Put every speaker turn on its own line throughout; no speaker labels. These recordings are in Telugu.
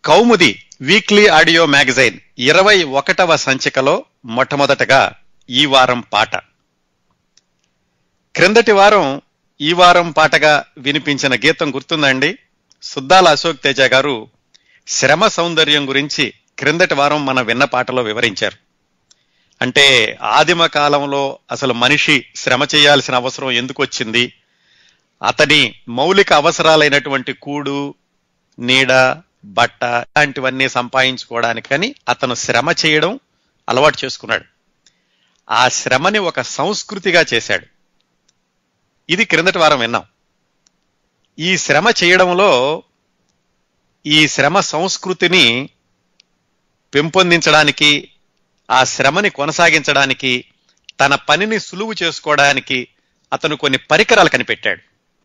కౌముది వీక్లీ ఆడియో మ్యాగజైన్ ఇరవై ఒకటవ సంచికలో మొట్టమొదటగా ఈ వారం పాట క్రిందటి వారం ఈ వారం పాటగా వినిపించిన గీతం గుర్తుందండి సుద్దాల అశోక్ తేజ గారు శ్రమ సౌందర్యం గురించి క్రిందటి వారం మన విన్న పాటలో వివరించారు అంటే ఆదిమ కాలంలో అసలు మనిషి శ్రమ చేయాల్సిన అవసరం ఎందుకు వచ్చింది అతని మౌలిక అవసరాలైనటువంటి కూడు నీడ బట్ట ఇలాంటివన్నీ సంపాదించుకోవడానికని అతను శ్రమ చేయడం అలవాటు చేసుకున్నాడు ఆ శ్రమని ఒక సంస్కృతిగా చేశాడు ఇది క్రిందటి వారం విన్నాం ఈ శ్రమ చేయడంలో ఈ శ్రమ సంస్కృతిని పెంపొందించడానికి ఆ శ్రమని కొనసాగించడానికి తన పనిని సులువు చేసుకోవడానికి అతను కొన్ని పరికరాలు కనిపెట్టాడు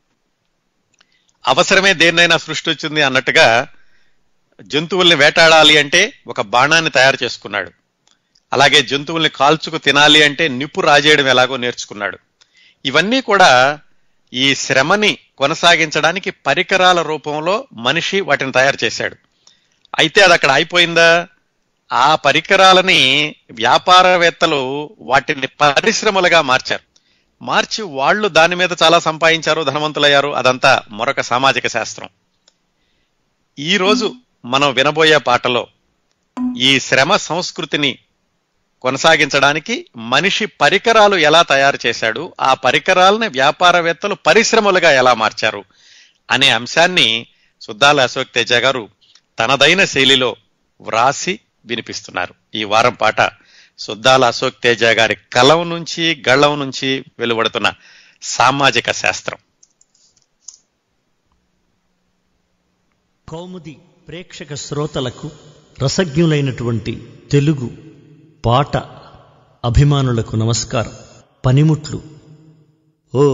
అవసరమే దేన్నైనా సృష్టి వచ్చింది అన్నట్టుగా జంతువుల్ని వేటాడాలి అంటే ఒక బాణాన్ని తయారు చేసుకున్నాడు అలాగే జంతువుల్ని కాల్చుకు తినాలి అంటే నిప్పు రాజేయడం ఎలాగో నేర్చుకున్నాడు ఇవన్నీ కూడా ఈ శ్రమని కొనసాగించడానికి పరికరాల రూపంలో మనిషి వాటిని తయారు చేశాడు అయితే అది అక్కడ అయిపోయిందా ఆ పరికరాలని వ్యాపారవేత్తలు వాటిని పరిశ్రమలుగా మార్చారు మార్చి వాళ్ళు దాని మీద చాలా సంపాదించారు ధనవంతులయ్యారు అదంతా మరొక సామాజిక శాస్త్రం ఈ రోజు మనం వినబోయే పాటలో ఈ శ్రమ సంస్కృతిని కొనసాగించడానికి మనిషి పరికరాలు ఎలా తయారు చేశాడు ఆ పరికరాలని వ్యాపారవేత్తలు పరిశ్రమలుగా ఎలా మార్చారు అనే అంశాన్ని సుద్దాల అశోక్ తేజ గారు తనదైన శైలిలో వ్రాసి వినిపిస్తున్నారు ఈ వారం పాట సుద్దాల అశోక్ తేజ గారి కలం నుంచి గళ్ళం నుంచి వెలువడుతున్న సామాజిక శాస్త్రం
కౌముది ప్రేక్షక శ్రోతలకు రసజ్ఞులైనటువంటి తెలుగు పాట అభిమానులకు నమస్కారం పనిముట్లు ఓ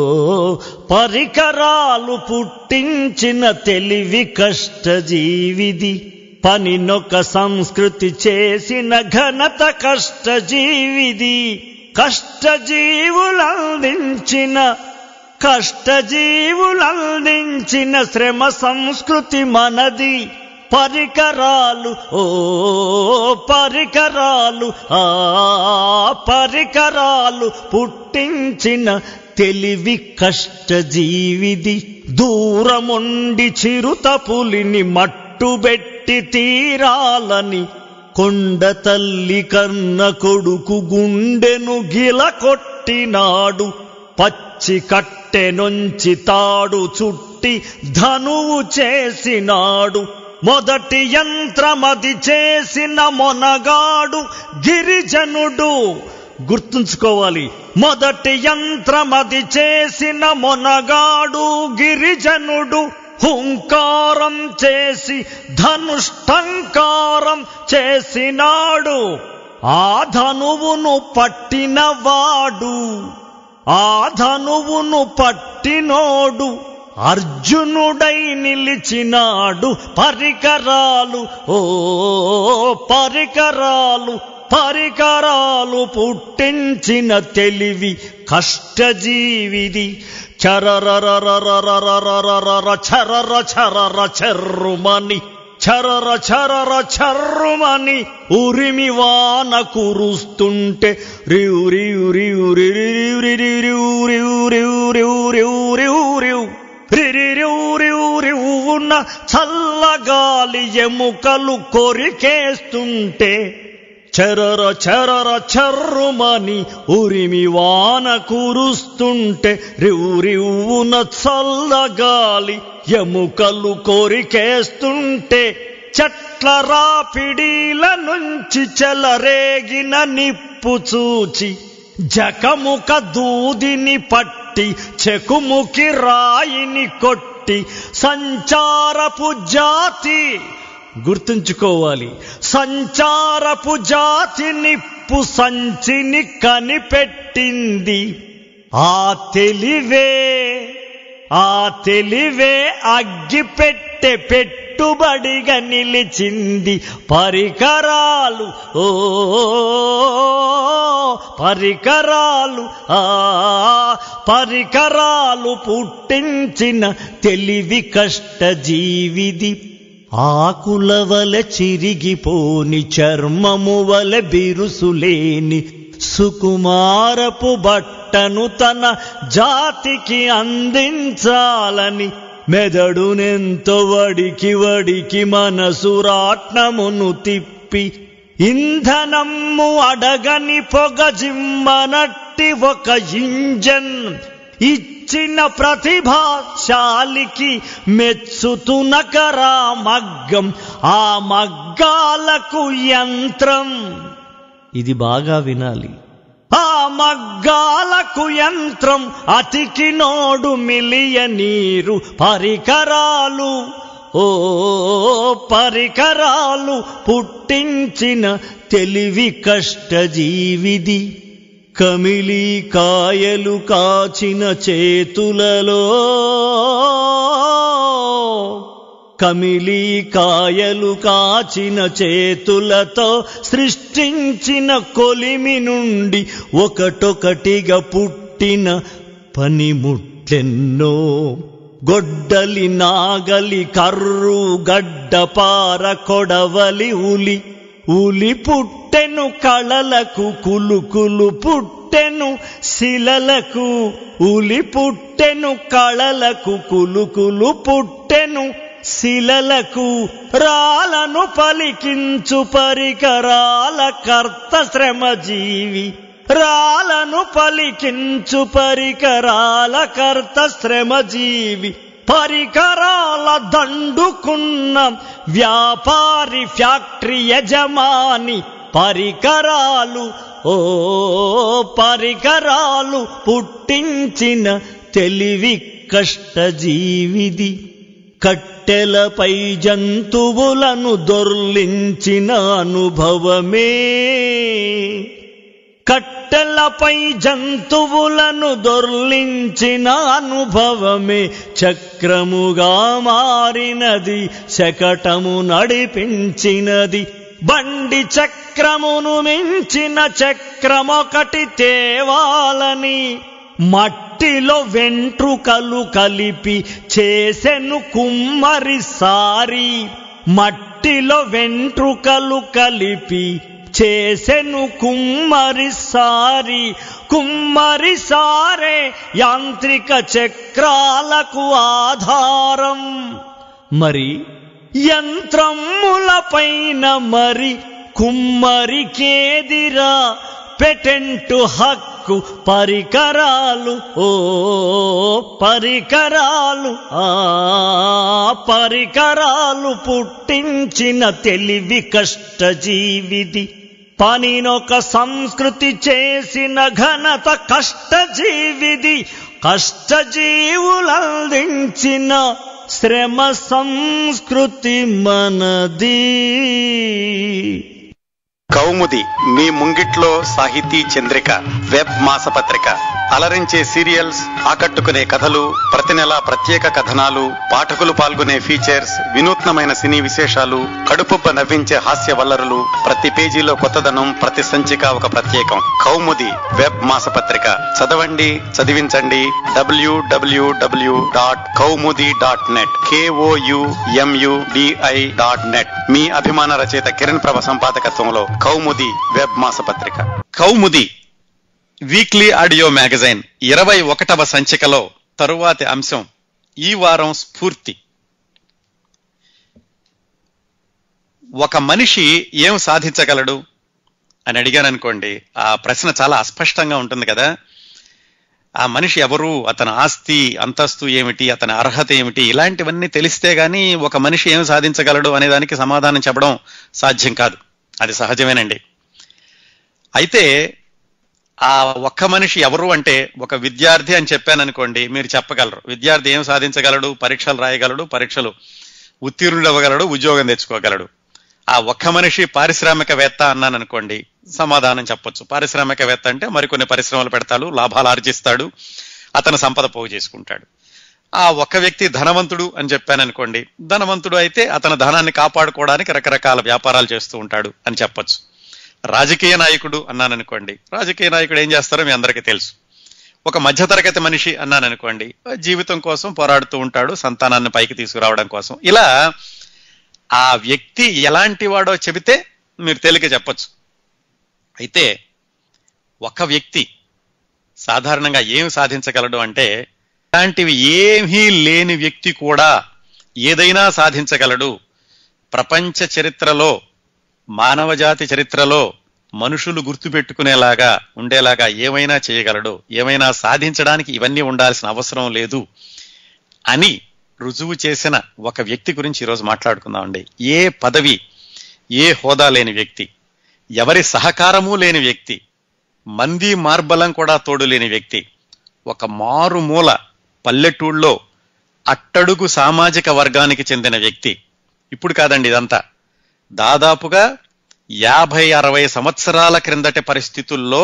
పరికరాలు పుట్టించిన తెలివి కష్టజీవిది పనినొక సంస్కృతి చేసిన ఘనత కష్టజీవిది కష్టజీవులందించిన కష్టజీవులందించిన శ్రమ సంస్కృతి మనది పరికరాలు ఓ పరికరాలు ఆ పరికరాలు పుట్టించిన తెలివి కష్టజీవిది దూరముండి చిరుత పులిని మట్టుబెట్టి తీరాలని కొండ తల్లి కన్న కొడుకు గుండెను గిల కొట్టినాడు పచ్చి కట్టె నుంచి తాడు చుట్టి ధనువు చేసినాడు మొదటి యంత్రమది చేసిన మొనగాడు గిరిజనుడు గుర్తుంచుకోవాలి మొదటి యంత్రమది చేసిన మొనగాడు గిరిజనుడు హుంకారం చేసి ధనుష్టంకారం చేసినాడు ఆ ధనువును పట్టినవాడు ఆ ధనువును పట్టినోడు అర్జునుడై నిలిచినాడు పరికరాలు ఓ పరికరాలు పరికరాలు పుట్టించిన తెలివి కష్టజీవిది చరరరరరరరరరర చరర చరర చర్రుమని చరర చరర చర్రుమని ఉరిమి వాన కురుస్తుంటే రివు రివు రివు రివు రివు రివు రివు రివు రివు రివు రివు రివు రిరిరివురివురివున్న చల్లగాలి ఎముకలు కొరికేస్తుంటే చరర చరర చర్రుమని ఉరిమి వాన కురుస్తుంటే రివురివున చల్లగాలి ఎముకలు కొరికేస్తుంటే చెట్ల రాపిడీల నుంచి చెలరేగిన నిప్పు చూచి జకముక దూదిని పట్టి చెకుముకి రాయిని కొట్టి సంచారపు జాతి గుర్తుంచుకోవాలి సంచారపు జాతి నిప్పు సంచిని కనిపెట్టింది ఆ తెలివే ఆ తెలివే అగ్గి పెట్టె పెట్టుబడిగా నిలిచింది పరికరాలు ఓ పరికరాలు ఆ పరికరాలు పుట్టించిన తెలివి కష్టజీవిది ఆకుల వలె చిరిగిపోని చర్మము వలె బిరుసులేని సుకుమారపు బట్టను తన జాతికి అందించాలని మెదడునెంతో వడికి వడికి మనసు రాట్నమును తిప్పి ఇంధనమ్ము అడగని పొగ జిమ్మనట్టి ఒక ఇంజన్ ఇచ్చిన ప్రతిభాశాలికి మెచ్చుతునకరా మగ్గం ఆ మగ్గాలకు యంత్రం ఇది బాగా వినాలి ఆ మగ్గాలకు యంత్రం అతికి నోడు మిలియనీరు పరికరాలు ఓ పరికరాలు పుట్టించిన తెలివి కష్టజీవిది కమిలి కాయలు కాచిన చేతులలో కమిలి కాయలు కాచిన చేతులతో సృష్టించిన కొలిమి నుండి ఒకటొకటిగా పుట్టిన పనిముట్లెన్నో గొడ్డలి నాగలి కర్రు గడ్డపార కొడవలి ఉలి ఉలి పుట్టెను కళలకు కులుకులు పుట్టెను శిలలకు ఉలి పుట్టెను కళలకు కులుకులు పుట్టెను శిలలకు రాలను పలికించు పరికరాల కర్త శ్రమజీవి రాలను పలికించు పరికరాల కర్త శ్రమజీవి పరికరాల దండుకున్న వ్యాపారి ఫ్యాక్టరీ యజమాని పరికరాలు ఓ పరికరాలు పుట్టించిన తెలివి కష్టజీవిది కట్టెలపై జంతువులను దొర్లించిన అనుభవమే కట్టెలపై జంతువులను దొర్లించిన అనుభవమే చక్రముగా మారినది శకటము నడిపించినది బండి చక్రమును మించిన చక్రమొకటి తేవాలని మట్టిలో వెంట్రుకలు కలిపి చేసెను కుమ్మరి సారి మట్టిలో వెంట్రుకలు కలిపి చేసెను కుమ్మరి సారి కుమ్మరి సారే యాంత్రిక చక్రాలకు ఆధారం మరి యంత్రములపైన మరి కుమ్మరికేదిరా పెటెంటు హక్కు పరికరాలు ఓ పరికరాలు ఆ పరికరాలు పుట్టించిన తెలివి కష్టజీవిది పనినొక సంస్కృతి చేసిన ఘనత కష్టజీవిది కష్టజీవులందించిన శ్రమ సంస్కృతి మనది
కౌముది మీ ముంగిట్లో సాహితీ చంద్రిక వెబ్ మాసపత్రిక అలరించే సీరియల్స్ ఆకట్టుకునే కథలు ప్రతి నెల ప్రత్యేక కథనాలు పాఠకులు పాల్గొనే ఫీచర్స్ వినూత్నమైన సినీ విశేషాలు కడుపుబ్బ నవ్వించే హాస్య వల్లరులు ప్రతి పేజీలో కొత్తదనం ప్రతి సంచిక ఒక ప్రత్యేకం కౌముది వెబ్ మాసపత్రిక చదవండి చదివించండి డబ్ల్యూడబ్ల్యూడబ్ల్యూ డాట్ కౌముది dot net KOUMUDI dot net మీ అభిమాన రచయిత కిరణ్ ప్రభ సంపాదకత్వంలో కౌముది వెబ్ మాసపత్రిక కౌముది వీక్లీ ఆడియో మ్యాగజైన్ ఇరవై ఒకటవ సంచికలో తరువాతి అంశం ఈ వారం స్ఫూర్తి ఒక మనిషి ఏం సాధించగలడు అని అడిగాను అనుకోండి ఆ ప్రశ్న చాలా అస్పష్టంగా ఉంటుంది కదా ఆ మనిషి ఎవరు అతని ఆస్తి అంతస్తు ఏమిటి అతని అర్హత ఏమిటి ఇలాంటివన్నీ తెలిస్తే గాని ఒక మనిషి ఏం సాధించగలడు అనే దానికి సమాధానం చెప్పడం సాధ్యం కాదు అది సహజమేనండి అయితే ఆ ఒక్క మనిషి ఎవరు అంటే ఒక విద్యార్థి అని చెప్పాను అనుకోండి మీరు చెప్పగలరు విద్యార్థి ఏం సాధించగలడు పరీక్షలు రాయగలడు పరీక్షలు ఉత్తీర్ణుడు అవ్వగలడు ఉద్యోగం తెచ్చుకోగలడు ఆ ఒక్క మనిషి పారిశ్రామికవేత్త అన్నాను అనుకోండి సమాధానం చెప్పొచ్చు పారిశ్రామికవేత్త అంటే మరికొన్ని పరిశ్రమలు పెడతాడు లాభాలు ఆర్జిస్తాడు అతను సంపద పోగు చేసుకుంటాడు ఆ ఒక్క వ్యక్తి ధనవంతుడు అని చెప్పాను అనుకోండి ధనవంతుడు అయితే అతని ధనాన్ని కాపాడుకోవడానికి రకరకాల వ్యాపారాలు చేస్తూ ఉంటాడు అని చెప్పొచ్చు రాజకీయ నాయకుడు అన్నాను అనుకోండి రాజకీయ నాయకుడు ఏం చేస్తారో మీ అందరికీ తెలుసు ఒక మధ్యతరగతి మనిషి అన్నాను అనుకోండి జీవితం కోసం పోరాడుతూ ఉంటాడు సంతానాన్ని పైకి తీసుకురావడం కోసం ఇలా ఆ వ్యక్తి ఎలాంటి వాడో చెబితే మీరు తేలిక చెప్పొచ్చు అయితే ఒక వ్యక్తి సాధారణంగా ఏం సాధించగలడు అంటే ఇలాంటివి ఏమీ లేని వ్యక్తి కూడా ఏదైనా సాధించగలడు ప్రపంచ చరిత్రలో మానవజాతి చరిత్రలో మనుషులు గుర్తుపెట్టుకునేలాగా ఉండేలాగా ఏమైనా చేయగలడు ఏమైనా సాధించడానికి ఇవన్నీ ఉండాల్సిన అవసరం లేదు అని రుజువు చేసిన ఒక వ్యక్తి గురించి ఈరోజు మాట్లాడుకుందామండి ఏ పదవి ఏ హోదా లేని వ్యక్తి ఎవరి సహకారము లేని వ్యక్తి మంది మార్బలం కూడా తోడు లేని వ్యక్తి ఒక మారుమూల పల్లెటూళ్ళలో అట్టడుగు సామాజిక వర్గానికి చెందిన వ్యక్తి ఇప్పుడు కాదండి ఇదంతా దాదాపుగా యాభై అరవై సంవత్సరాల క్రిందటి పరిస్థితుల్లో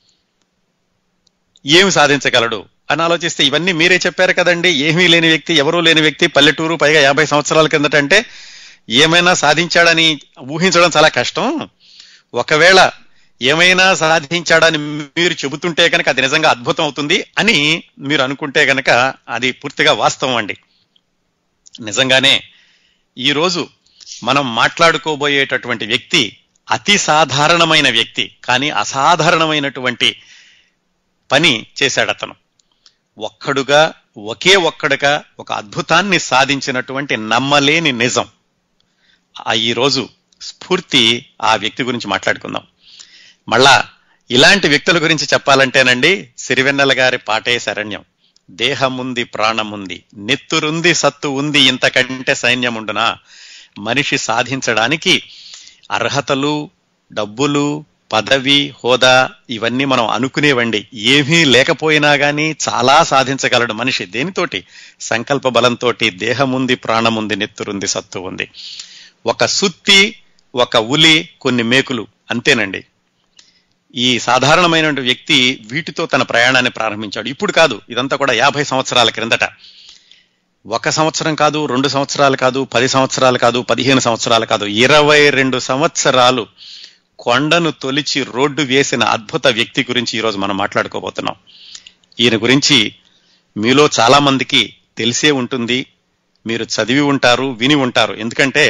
ఏమి సాధించగలడు అని ఆలోచిస్తే ఇవన్నీ మీరే చెప్పారు కదండి ఏమీ లేని వ్యక్తి ఎవరూ లేని వ్యక్తి పల్లెటూరు పైగా యాభై సంవత్సరాల కిందట అంటే ఏమైనా సాధించాడని ఊహించడం చాలా కష్టం ఒకవేళ ఏమైనా సాధించాడని మీరు చెబుతుంటే కనుక అది నిజంగా అద్భుతం అవుతుంది అని మీరు అనుకుంటే కనుక అది పూర్తిగా వాస్తవం అండి నిజంగానే ఈరోజు మనం మాట్లాడుకోబోయేటటువంటి వ్యక్తి అతి సాధారణమైన వ్యక్తి కానీ అసాధారణమైనటువంటి పని చేశాడు అతను ఒక్కడుగా ఒకే ఒక్కడుగా ఒక అద్భుతాన్ని సాధించినటువంటి నమ్మలేని నిజం ఆ ఈరోజు స్ఫూర్తి ఆ వ్యక్తి గురించి మాట్లాడుకుందాం మళ్ళా ఇలాంటి వ్యక్తుల గురించి చెప్పాలంటేనండి సిరివెన్నెల గారి పాటే శరణ్యం దేహముంది ప్రాణముంది నెత్తురుంది సత్తు ఉంది ఇంతకంటే సైన్యముండునా మనిషి సాధించడానికి అర్హతలు డబ్బులు పదవి హోదా ఇవన్నీ మనం అనుకునేవండి ఏమీ లేకపోయినా గానీ చాలా సాధించగలడు మనిషి దేనితోటి సంకల్ప బలంతోటి దేహముంది ప్రాణముంది నెత్తురుంది సత్తు ఉంది ఒక సుత్తి ఒక ఉలి కొన్ని మేకులు అంతేనండి ఈ సాధారణమైన వ్యక్తి వీటితో తన ప్రయాణాన్ని ప్రారంభించాడు ఇప్పుడు కాదు ఇదంతా కూడా యాభై సంవత్సరాల క్రిందట ఒక సంవత్సరం కాదు రెండు సంవత్సరాలు కాదు పది సంవత్సరాలు కాదు పదిహేను సంవత్సరాలు కాదు ఇరవై రెండు సంవత్సరాలు కొండను తొలిచి రోడ్డు వేసిన అద్భుత వ్యక్తి గురించి ఈరోజు మనం మాట్లాడుకోబోతున్నాం ఈయన గురించి మీలో చాలా మందికి తెలిసే ఉంటుంది మీరు చదివి ఉంటారు విని ఉంటారు ఎందుకంటే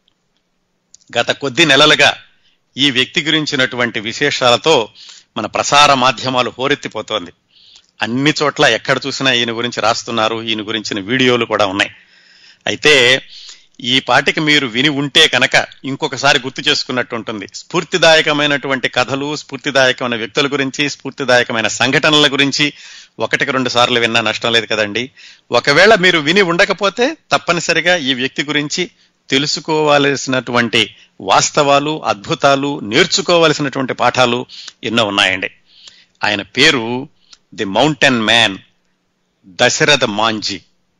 గత కొద్ది నెలలుగా ఈ వ్యక్తి గురించినటువంటి విశేషాలతో మన ప్రసార మాధ్యమాలు హోరెత్తిపోతోంది అన్ని చోట్ల ఎక్కడ చూసినా ఈయన గురించి రాస్తున్నారు ఈయన గురించిన వీడియోలు కూడా ఉన్నాయి అయితే ఈ పాటికి మీరు విని ఉంటే కనుక ఇంకొకసారి గుర్తు చేసుకున్నట్టు ఉంటుంది స్ఫూర్తిదాయకమైనటువంటి కథలు స్ఫూర్తిదాయకమైన వ్యక్తుల గురించి స్ఫూర్తిదాయకమైన సంఘటనల గురించి ఒకటికి రెండు సార్లు విన్నా నష్టం లేదు కదండి ఒకవేళ మీరు విని ఉండకపోతే తప్పనిసరిగా ఈ వ్యక్తి గురించి తెలుసుకోవాల్సినటువంటి వాస్తవాలు అద్భుతాలు నేర్చుకోవలసినటువంటి పాఠాలు ఎన్నో ఉన్నాయండి ఆయన పేరు the mountain man Dashrath Manjhi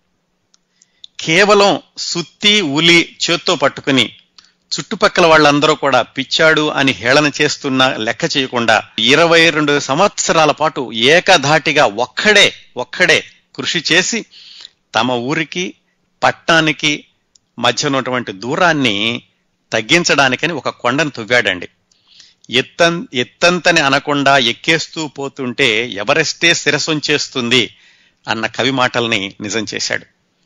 కేవలం సుత్తి ఉలి చేత్తో పట్టుకుని చుట్టుపక్కల వాళ్ళందరూ కూడా పిచ్చాడు అని హేళన చేస్తున్న లెక్క చేయకుండా ఇరవై రెండు సంవత్సరాల పాటు ఏకధాటిగా ఒక్కడే ఒక్కడే కృషి చేసి తమ ఊరికి పట్టణానికి మధ్య ఉన్నటువంటి దూరాన్ని తగ్గించడానికని ఒక కొండను తువ్వాడండి ఎత్తం ఎత్తంతని అనకుండా ఎక్కేస్తూ పోతుంటే ఎవరెస్టే శిరసొంచేస్తుంది అన్న కవి మాటల్ని నిజం చేశాడు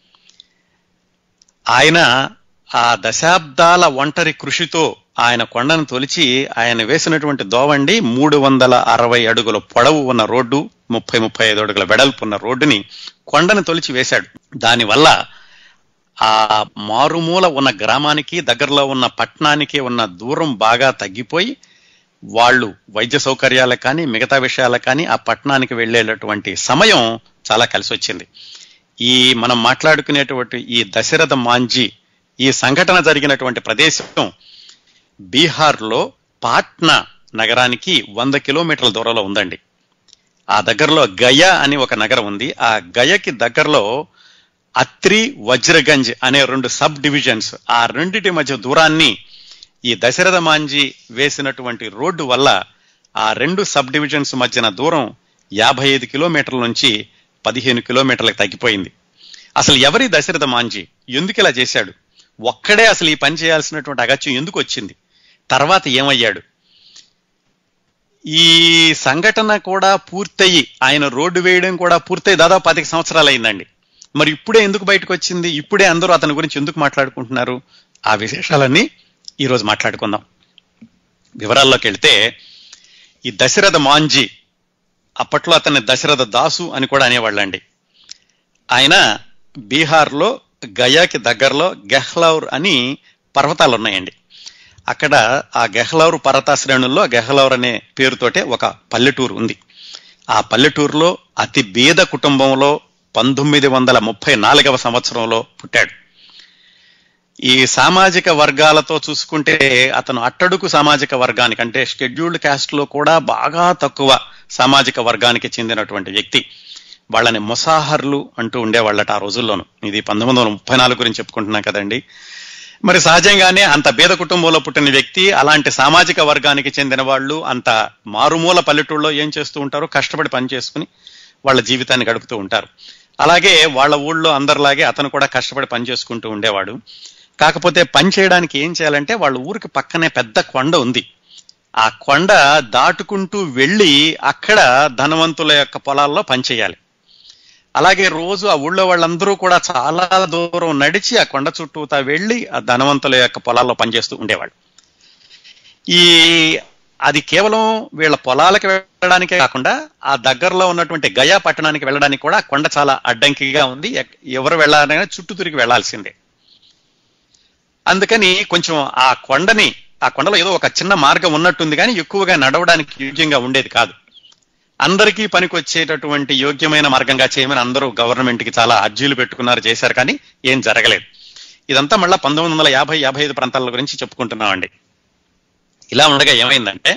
ఆయన ఆ దశాబ్దాల ఒంటరి కృషితో ఆయన కొండను తొలిచి ఆయన వేసినటువంటి దోవండి మూడు వందల అరవై అడుగుల పొడవు ఉన్న రోడ్డు ముప్పై ముప్పై ఐదు అడుగుల వెడల్పు ఉన్న రోడ్డుని కొండను తొలిచి వేశాడు దానివల్ల ఆ మారుమూల ఉన్న గ్రామానికి దగ్గరలో ఉన్న పట్టణానికి ఉన్న దూరం బాగా తగ్గిపోయి వాళ్ళు వైద్య సౌకర్యాలకు కానీ మిగతా విషయాలకు కానీ ఆ పట్టణానికి వెళ్ళేటటువంటి సమయం చాలా కలిసి వచ్చింది ఈ మనం మాట్లాడుకునేటువంటి ఈ దశరథ మాంజీ ఈ సంఘటన జరిగినటువంటి ప్రదేశం బీహార్లో పాట్నా నగరానికి వంద కిలోమీటర్ల దూరంలో ఉందండి ఆ దగ్గరలో గయ అని ఒక నగరం ఉంది ఆ గయకి దగ్గరలో అత్రి వజ్రగంజ్ అనే రెండు సబ్ డివిజన్స్ ఆ రెండిటి మధ్య దూరాన్ని ఈ దశరథ మాంజీ వేసినటువంటి రోడ్డు వల్ల ఆ రెండు సబ్ డివిజన్స్ మధ్యన దూరం యాభై ఐదు కిలోమీటర్ల నుంచి పదిహేను కిలోమీటర్లకు తగ్గిపోయింది అసలు ఎవరి దశరథ మాంజీ ఎందుకు ఇలా చేశాడు ఒక్కడే అసలు ఈ పని చేయాల్సినటువంటి అగత్యం ఎందుకు వచ్చింది తర్వాత ఏమయ్యాడు ఈ సంఘటన కూడా పూర్తయి ఆయన రోడ్డు వేయడం కూడా పూర్తయి దాదాపు పదికి సంవత్సరాలు అయిందండి మరి ఇప్పుడే ఎందుకు బయటకు వచ్చింది ఇప్పుడే అందరూ అతని గురించి ఎందుకు మాట్లాడుకుంటున్నారు ఆ విశేషాలన్నీ ఈరోజు మాట్లాడుకుందాం వివరాల్లోకి వెళ్తే ఈ దశరథ మాంజీ అప్పట్లో అతన్ని దశరథ దాసు అని కూడా అనేవాళ్ళండి ఆయన బీహార్లో గయాకి దగ్గరలో గెహ్లౌర్ అని పర్వతాలు ఉన్నాయండి అక్కడ ఆ గెహ్లౌర్ పర్వత శ్రేణుల్లో గెహ్లౌర్ అనే పేరుతోటే ఒక పల్లెటూరు ఉంది ఆ పల్లెటూరులో అతి బీద కుటుంబంలో పంతొమ్మిది వందల ముప్పై నాలుగవ సంవత్సరంలో పుట్టాడు ఈ సామాజిక వర్గాలతో చూసుకుంటే అతను అట్టడుగు సామాజిక వర్గానికి అంటే షెడ్యూల్డ్ క్యాస్ట్ లో కూడా బాగా తక్కువ సామాజిక వర్గానికి చెందినటువంటి వ్యక్తి వాళ్ళని ముసాహర్లు అంటూ ఉండేవాళ్ళట ఆ రోజుల్లోనూ ఇది పంతొమ్మిది వందల ముప్పై నాలుగు గురించి చెప్పుకుంటున్నాం కదండి మరి సహజంగానే అంత పేద కుటుంబంలో పుట్టిన వ్యక్తి అలాంటి సామాజిక వర్గానికి చెందిన వాళ్ళు అంత మారుమూల పల్లెటూళ్ళలో ఏం చేస్తూ ఉంటారు కష్టపడి పని చేసుకుని వాళ్ళ జీవితాన్ని గడుపుతూ ఉంటారు అలాగే వాళ్ళ ఊళ్ళో అందరిలాగే అతను కూడా కష్టపడి పని చేసుకుంటూ ఉండేవాడు కాకపోతే పని చేయడానికి ఏం చేయాలంటే వాళ్ళ ఊరికి పక్కనే పెద్ద కొండ ఉంది ఆ కొండ దాటుకుంటూ వెళ్ళి అక్కడ ధనవంతుల యొక్క పొలాల్లో పనిచేయాలి అలాగే రోజు ఆ ఊళ్ళో వాళ్ళందరూ కూడా చాలా దూరం నడిచి ఆ కొండ చుట్టూతా వెళ్ళి ఆ ధనవంతుల యొక్క పొలాల్లో పనిచేస్తూ ఉండేవాళ్ళు ఈ అది కేవలం వీళ్ళ పొలాలకు వెళ్ళడానికే కాకుండా ఆ దగ్గరలో ఉన్నటువంటి గయా పట్టణానికి వెళ్ళడానికి కూడా ఆ కొండ చాలా అడ్డంకిగా ఉంది ఎక్- ఎవరు వెళ్ళాలైనా చుట్టూ తిరిగి వెళ్లాల్సిందే అందుకని కొంచెం ఆ కొండని ఆ కొండలో ఏదో ఒక చిన్న మార్గం ఉన్నట్టుంది కానీ ఎక్కువగా నడవడానికి యోగ్యంగా ఉండేది కాదు అందరికీ పనికొచ్చేటటువంటి యోగ్యమైన మార్గంగా చేయమని అందరూ గవర్నమెంట్ కి చాలా అర్జీలు పెట్టుకున్నారు చేశారు కానీ ఏం జరగలేదు ఇదంతా మళ్ళా పంతొమ్మిది వందల యాభై యాభై ఐదు ప్రాంతాల గురించి చెప్పుకుంటున్నామండి ఇలా ఉండగా ఏమైందంటే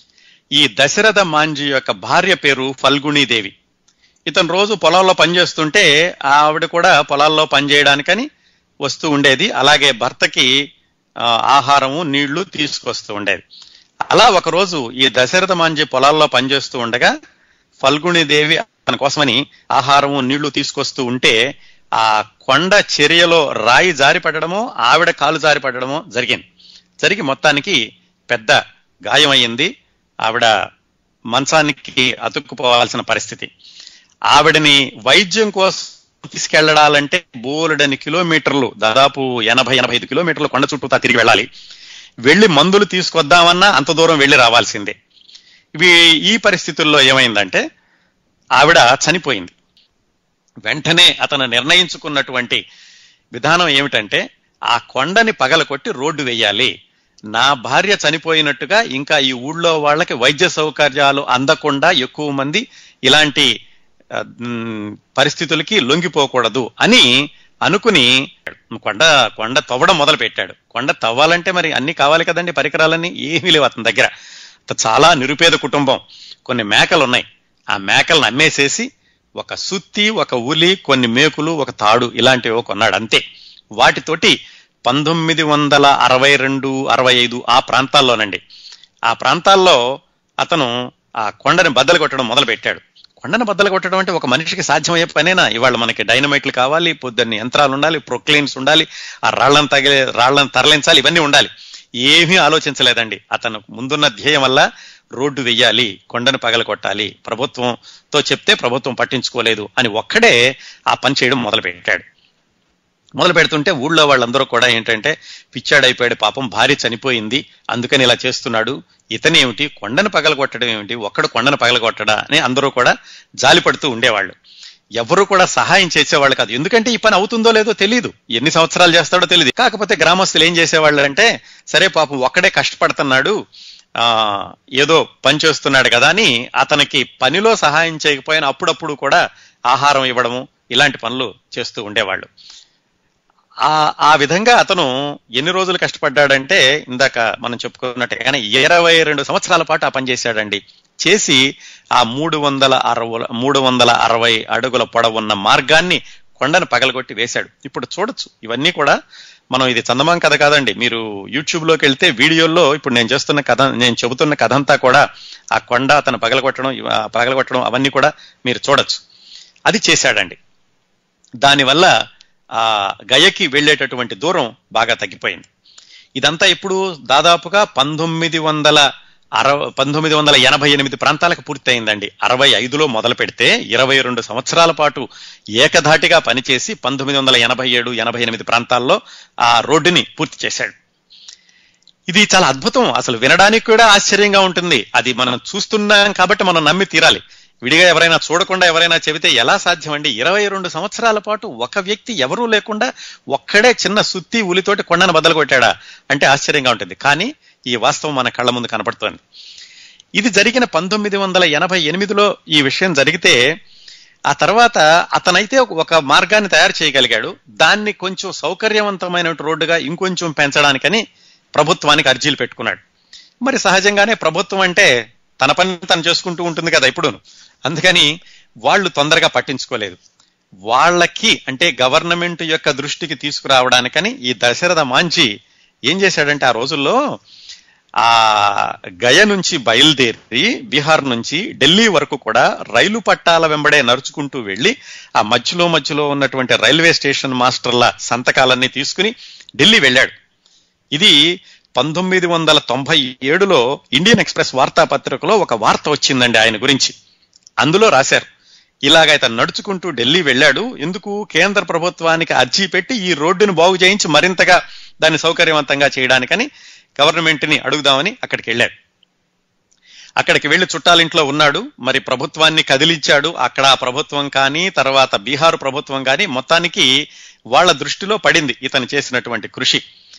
ఈ దశరథ మాంజీ యొక్క భార్య పేరు ఫల్గుణీదేవి ఇతను రోజు పొలాల్లో పనిచేస్తుంటే ఆవిడ కూడా పొలాల్లో పనిచేయడానికని వస్తూ ఉండేది అలాగే భర్తకి ఆ, ఆహారము నీళ్లు తీసుకొస్తూ ఉండేది అలా ఒకరోజు ఈ దశరథ మాంజీ పొలాల్లో పనిచేస్తూ ఉండగా ఫల్గుణిదేవి తన కోసమని ఆహారము నీళ్లు తీసుకొస్తూ ఉంటే ఆ కొండ చర్యలో రాయి జారి పడడమో ఆవిడ కాలు జారి పడడమో జరిగింది జరిగి మొత్తానికి పెద్ద గాయమయ్యింది ఆవిడ మంచానికి అతుక్కుపోవాల్సిన పరిస్థితి ఆవిడని వైద్యం కోసం తీసుకెళ్లాలంటే బోలెడని కిలోమీటర్లు దాదాపు ఎనభై ఎనభై ఐదు కిలోమీటర్లు కొండ చుట్టూతా తిరిగి వెళ్ళాలి వెళ్లి మందులు తీసుకొద్దామన్నా అంత దూరం వెళ్లి రావాల్సిందే ఇవి ఈ పరిస్థితుల్లో ఏమైందంటే ఆవిడ చనిపోయింది వెంటనే అతను నిర్ణయించుకున్నటువంటి విధానం ఏమిటంటే ఆ కొండని పగలకొట్టి రోడ్డు వేయాలి నా భార్య చనిపోయినట్టుగా ఇంకా ఈ ఊళ్ళో వాళ్ళకి వైద్య సౌకర్యాలు అందకుండా ఎక్కువ మంది ఇలాంటి ఆ, మ్, పరిస్థితులకి లొంగిపోకూడదు అని అనుకుని కొండ కొండ తవ్వడం మొదలు పెట్టాడు కొండ తవ్వాలంటే మరి అన్ని కావాలి కదండి పరికరాలన్నీ ఏమీ లేవు అతని దగ్గర అత చాలా నిరుపేద కుటుంబం కొన్ని మేకలు ఉన్నాయి ఆ మేకలను అమ్మేసేసి ఒక సుత్తి ఒక ఉలి కొన్ని మేకులు ఒక తాడు ఇలాంటివి కొన్నాడు అంతే వాటితోటి పంతొమ్మిది వందల అరవై రెండు అరవై ఐదు ఆ ప్రాంతాల్లోనండి ఆ ప్రాంతాల్లో అతను ఆ కొండని బద్దలు కొట్టడం మొదలు పెట్టాడు కొండను బద్దలు కొట్టడం అంటే ఒక మనిషికి సాధ్యమయ్యే పనేనా ఇవాళ మనకి డైనమైట్లు కావాలి పొద్దున్న యంత్రాలు ఉండాలి ప్రొక్లైన్స్ ఉండాలి ఆ రాళ్లను తగిలే రాళ్లను తరలించాలి ఇవన్నీ ఉండాలి ఏమీ ఆలోచించలేదండి అతను ముందున్న ధ్యేయం వల్ల రోడ్డు వెయ్యాలి కొండను పగల కొట్టాలి ప్రభుత్వంతో చెప్తే ప్రభుత్వం పట్టించుకోలేదు అని ఒక్కడే ఆ పని చేయడం మొదలు పెట్టాడు మొదలు పెడుతుంటే ఊళ్ళో వాళ్ళందరూ కూడా ఏంటంటే పిచ్చాడైపోయాడు పాపం భార్య చనిపోయింది అందుకని ఇలా చేస్తున్నాడు ఇతనేమిటి కొండను పగలగొట్టడం ఏమిటి ఒక్కడు కొండను పగలగొట్టడా అని అందరూ కూడా జాలిపడుతూ ఉండేవాళ్ళు ఎవరు కూడా సహాయం చేసేవాళ్ళు కాదు ఎందుకంటే ఈ పని అవుతుందో లేదో తెలియదు ఎన్ని సంవత్సరాలు చేస్తాడో తెలియదు కాకపోతే గ్రామస్తులు ఏం చేసేవాళ్ళు అంటే సరే పాపం ఒక్కడే కష్టపడుతున్నాడు ఆ ఏదో పని చేస్తున్నాడు కదా అని అతనికి పనిలో సహాయం చేయకపోయినా అప్పుడప్పుడు కూడా ఆహారం ఇవ్వడము ఇలాంటి పనులు చేస్తూ ఉండేవాళ్ళు ఆ ఆ విధంగా అతను ఎన్ని రోజులు కష్టపడ్డాడంటే ఇందాక మనం చెప్పుకున్నట్టుగానే ఇరవై రెండు సంవత్సరాల పాటు ఆ పని చేశాడండి చేసి ఆ మూడు వందల అరవై మూడు వందల అరవై అడుగుల పొడవున్న మార్గాన్ని కొండను పగలగొట్టి వేశాడు ఇప్పుడు చూడొచ్చు ఇవన్నీ కూడా మనం ఇది చందమాం కథ కాదండి మీరు యూట్యూబ్ లోకి వెళ్తే వీడియోల్లో ఇప్పుడు నేను చేస్తున్న కథ నేను చెబుతున్న కథ అంతా కూడా ఆ కొండ అతను పగలగొట్టడం ఇవ- పగలగొట్టడం అవన్నీ కూడా మీరు చూడొచ్చు అది చేశాడండి దానివల్ల ఆ గయకి వెళ్ళేటటువంటి దూరం బాగా తగ్గిపోయింది ఇదంతా ఇప్పుడు దాదాపుగా పంతొమ్మిది వందల అరవై పంతొమ్మిది వందల ఎనభై ఎనిమిది ప్రాంతాలకు పూర్తయిందండి అరవై ఐదులో మొదలు పెడితే ఇరవై రెండు సంవత్సరాల పాటు ఏకధాటిగా పనిచేసి పంతొమ్మిది వందల ఎనభై ఏడు ఎనభై ఎనిమిది ప్రాంతాల్లో ఆ రోడ్డుని పూర్తి చేశాడు ఇది చాలా అద్భుతం అసలు వినడానికి కూడా ఆశ్చర్యంగా ఉంటుంది అది మనం చూస్తున్నాం కాబట్టి మనం నమ్మి తీరాలి విడిగా ఎవరైనా చూడకుండా ఎవరైనా చెబితే ఎలా సాధ్యం అండి ఇరవై రెండు సంవత్సరాల పాటు ఒక వ్యక్తి ఎవరూ లేకుండా ఒక్కడే చిన్న సుత్తి ఉలితోటి కొండను బద్దలు కొట్టాడా అంటే ఆశ్చర్యంగా ఉంటుంది కానీ ఈ వాస్తవం మన కళ్ళ ముందు కనపడుతోంది ఇది జరిగిన పంతొమ్మిది వందల ఎనభై ఎనిమిదిలో ఈ విషయం జరిగితే ఆ తర్వాత అతనైతే ఒక- ఒక మార్గాన్ని తయారు చేయగలిగాడు దాన్ని కొంచెం సౌకర్యవంతమైన రోడ్డుగా ఇంకొంచెం పెంచడానికని ప్రభుత్వానికి అర్జీలు పెట్టుకున్నాడు మరి సహజంగానే ప్రభుత్వం అంటే తన పని తను చేసుకుంటూ ఉంటుంది కదా ఇప్పుడు అందుకని వాళ్ళు తొందరగా పట్టించుకోలేదు వాళ్ళకి అంటే గవర్నమెంట్ యొక్క దృష్టికి తీసుకురావడానికని ఈ దశరథ మాంచి ఏం చేశాడంటే ఆ రోజుల్లో ఆ గయ నుంచి బయలుదేరి బీహార్ నుంచి ఢిల్లీ వరకు కూడా రైలు పట్టాల వెంబడే నడుచుకుంటూ వెళ్లి ఆ మధ్యలో మధ్యలో ఉన్నటువంటి రైల్వే స్టేషన్ మాస్టర్ల సంతకాలన్నీ తీసుకుని ఢిల్లీ వెళ్ళాడు ఇది పంతొమ్మిది వందల తొంభై ఏడులో ఇండియన్ ఎక్స్ప్రెస్ వార్తాపత్రికలో ఒక వార్త వచ్చిందండి ఆయన గురించి అందులో రాశారు ఇలాగ ఇతను నడుచుకుంటూ ఢిల్లీ వెళ్ళాడు ఎందుకు కేంద్ర ప్రభుత్వానికి అర్జీ పెట్టి ఈ రోడ్డును బాగు చేయించి మరింతగా దాన్ని సౌకర్యవంతంగా చేయడానికని గవర్నమెంట్ ని అడుగుదామని అక్కడికి వెళ్ళాడు అక్కడికి వెళ్లి చుట్టాలింట్లో ఉన్నాడు మరి ప్రభుత్వాన్ని కదిలించాడు అక్కడ ఆ ప్రభుత్వం కానీ తర్వాత బీహార్ ప్రభుత్వం కానీ మొత్తానికి వాళ్ళ దృష్టిలో పడింది ఇతను చేసినటువంటి కృషి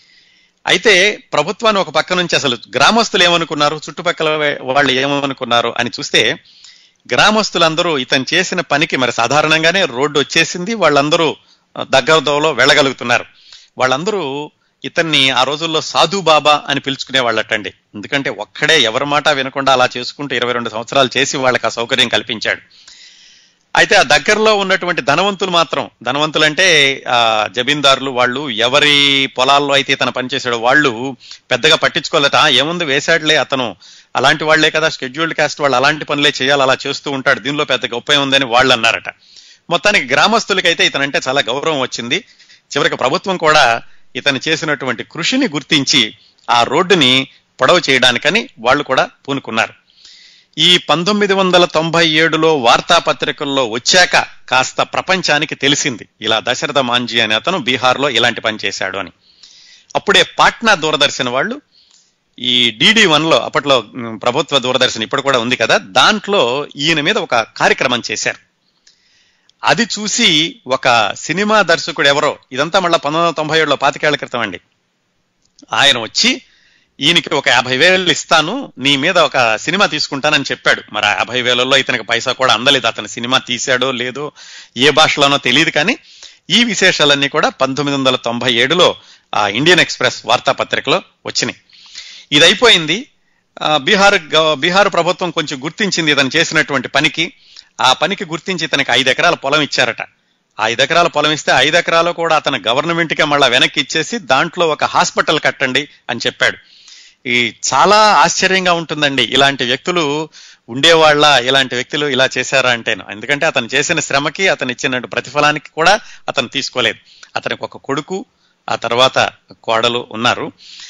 అయితే ప్రభుత్వాన్ని ఒక పక్క నుంచి అసలు గ్రామస్తులు ఏమనుకున్నారు చుట్టుపక్కల వాళ్ళు ఏమనుకున్నారు అని చూస్తే గ్రామస్తులందరూ ఇతను చేసిన పనికి మరి సాధారణంగానే రోడ్డు వచ్చేసింది వాళ్ళందరూ దగ్గర దోవలో వెళ్ళగలుగుతున్నారు వాళ్ళందరూ ఇతన్ని ఆ రోజుల్లో సాధు బాబా అని పిలుచుకునే వాళ్ళటండి ఎందుకంటే ఒక్కడే ఎవరి మాట వినకుండా అలా చేసుకుంటూ ఇరవై రెండు సంవత్సరాలు చేసి వాళ్ళకి ఆ సౌకర్యం కల్పించాడు అయితే ఆ దగ్గరలో ఉన్నటువంటి ధనవంతులు మాత్రం ధనవంతులంటే ఆ జమీందారులు వాళ్ళు ఎవరి పొలాల్లో అయితే ఇతను పనిచేసాడో వాళ్ళు పెద్దగా పట్టించుకోలేట "ఆ, ఏముంది వేశాడులే అతను అలాంటి వాళ్లే కదా షెడ్యూల్డ్ కాస్ట్ వాళ్ళు అలాంటి పనులే చేయాలి అలా చేస్తూ ఉంటాడు దీనిలో పెద్ద గొప్ప ఉందని వాళ్ళు అన్నారట మొత్తానికి గ్రామస్తులకైతే ఇతనంటే చాలా గౌరవం వచ్చింది చివరికి ప్రభుత్వం కూడా ఇతను చేసినటువంటి కృషిని గుర్తించి ఆ రోడ్డుని పొడవు చేయడానికని వాళ్ళు కూడా పూనుకున్నారు ఈ పంతొమ్మిది వందల తొంభై ఏడులో వార్తాపత్రికల్లో వచ్చాక కాస్త ప్రపంచానికి తెలిసింది ఇలా దశరథ మాంజీ అనే అతను బీహార్లో ఇలాంటి పని చేశాడు అని అప్పుడే పాట్నా దూరదర్శన్ వాళ్ళు ఈ డిడి వన్ లో అప్పట్లో ఉమ్, ప్రభుత్వ దూరదర్శన్ ఇప్పుడు కూడా ఉంది కదా దాంట్లో ఈయన మీద ఒక కార్యక్రమం చేశారు అది చూసి ఒక సినిమా దర్శకుడు ఎవరో ఇదంతా మళ్ళీ పంతొమ్మిది వందల తొంభై ఏడులో పాతికేళ్ల క్రితం అండి ఆయన వచ్చి ఈయనకి ఒక యాభై వేలు ఇస్తాను నీ మీద ఒక సినిమా తీసుకుంటానని చెప్పాడు మరి ఆ యాభై వేలలో ఇతనికి పైసా కూడా అందలేదు అతను సినిమా తీశాడో లేదో ఏ భాషలోనో తెలియదు కానీ ఈ విశేషాలన్నీ కూడా పంతొమ్మిది వందల తొంభై ఏడులో ఆ ఇండియన్ ఎక్స్ప్రెస్ వార్తాపత్రికలో వచ్చినాయి ఇది అయిపోయింది ఆ, బీహార్ గవ- బీహార్ ప్రభుత్వం కొంచెం గుర్తించింది ఇతను చేసినటువంటి పనికి ఆ పనికి గుర్తించి ఇతనికి ఐదు ఎకరాల పొలం ఇచ్చారట ఆ ఐదు ఎకరాల పొలం ఇస్తే ఐదు ఎకరాలు కూడా అతను గవర్నమెంట్ కి మళ్ళా వెనక్కి ఇచ్చేసి దాంట్లో ఒక హాస్పిటల్ కట్టండి అని చెప్పాడు ఈ చాలా ఆశ్చర్యంగా ఉంటుందండి ఇలాంటి వ్యక్తులు ఉండేవాళ్ళ ఇలాంటి వ్యక్తులు ఇలా చేశారా అంటేను ఎందుకంటే అతను చేసిన శ్రమకి అతను ఇచ్చిన ప్రతిఫలానికి కూడా అతను తీసుకోలేదు అతనికి ఒక కొడుకు ఆ తర్వాత కోడలు ఉన్నారు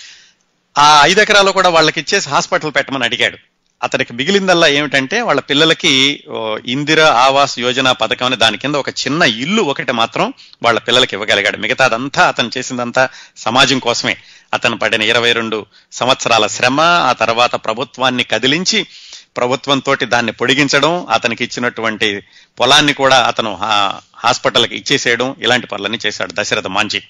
ఆ ఐదు ఎకరాలు కూడా వాళ్ళకి ఇచ్చేసి హాస్పిటల్ పెట్టమని అడిగాడు అతనికి మిగిలిందల్లా ఏమిటంటే వాళ్ళ పిల్లలకి ఓ, ఇందిర ఆవాస్ యోజన పథకం అని దాని కింద ఒక చిన్న ఇల్లు ఒకటి మాత్రం వాళ్ళ పిల్లలకి ఇవ్వగలిగాడు మిగతాదంతా అతను చేసిందంతా సమాజం కోసమే అతను పడిన ఇరవై రెండు సంవత్సరాల శ్రమ ఆ తర్వాత ప్రభుత్వాన్ని కదిలించి ప్రభుత్వంతో దాన్ని పొడిగించడం అతనికి ఇచ్చినటువంటి పొలాన్ని కూడా అతను హా- హాస్పిటల్కి ఇచ్చేసేయడం ఇలాంటి పనులన్నీ చేశాడు దశరథ మాంజీ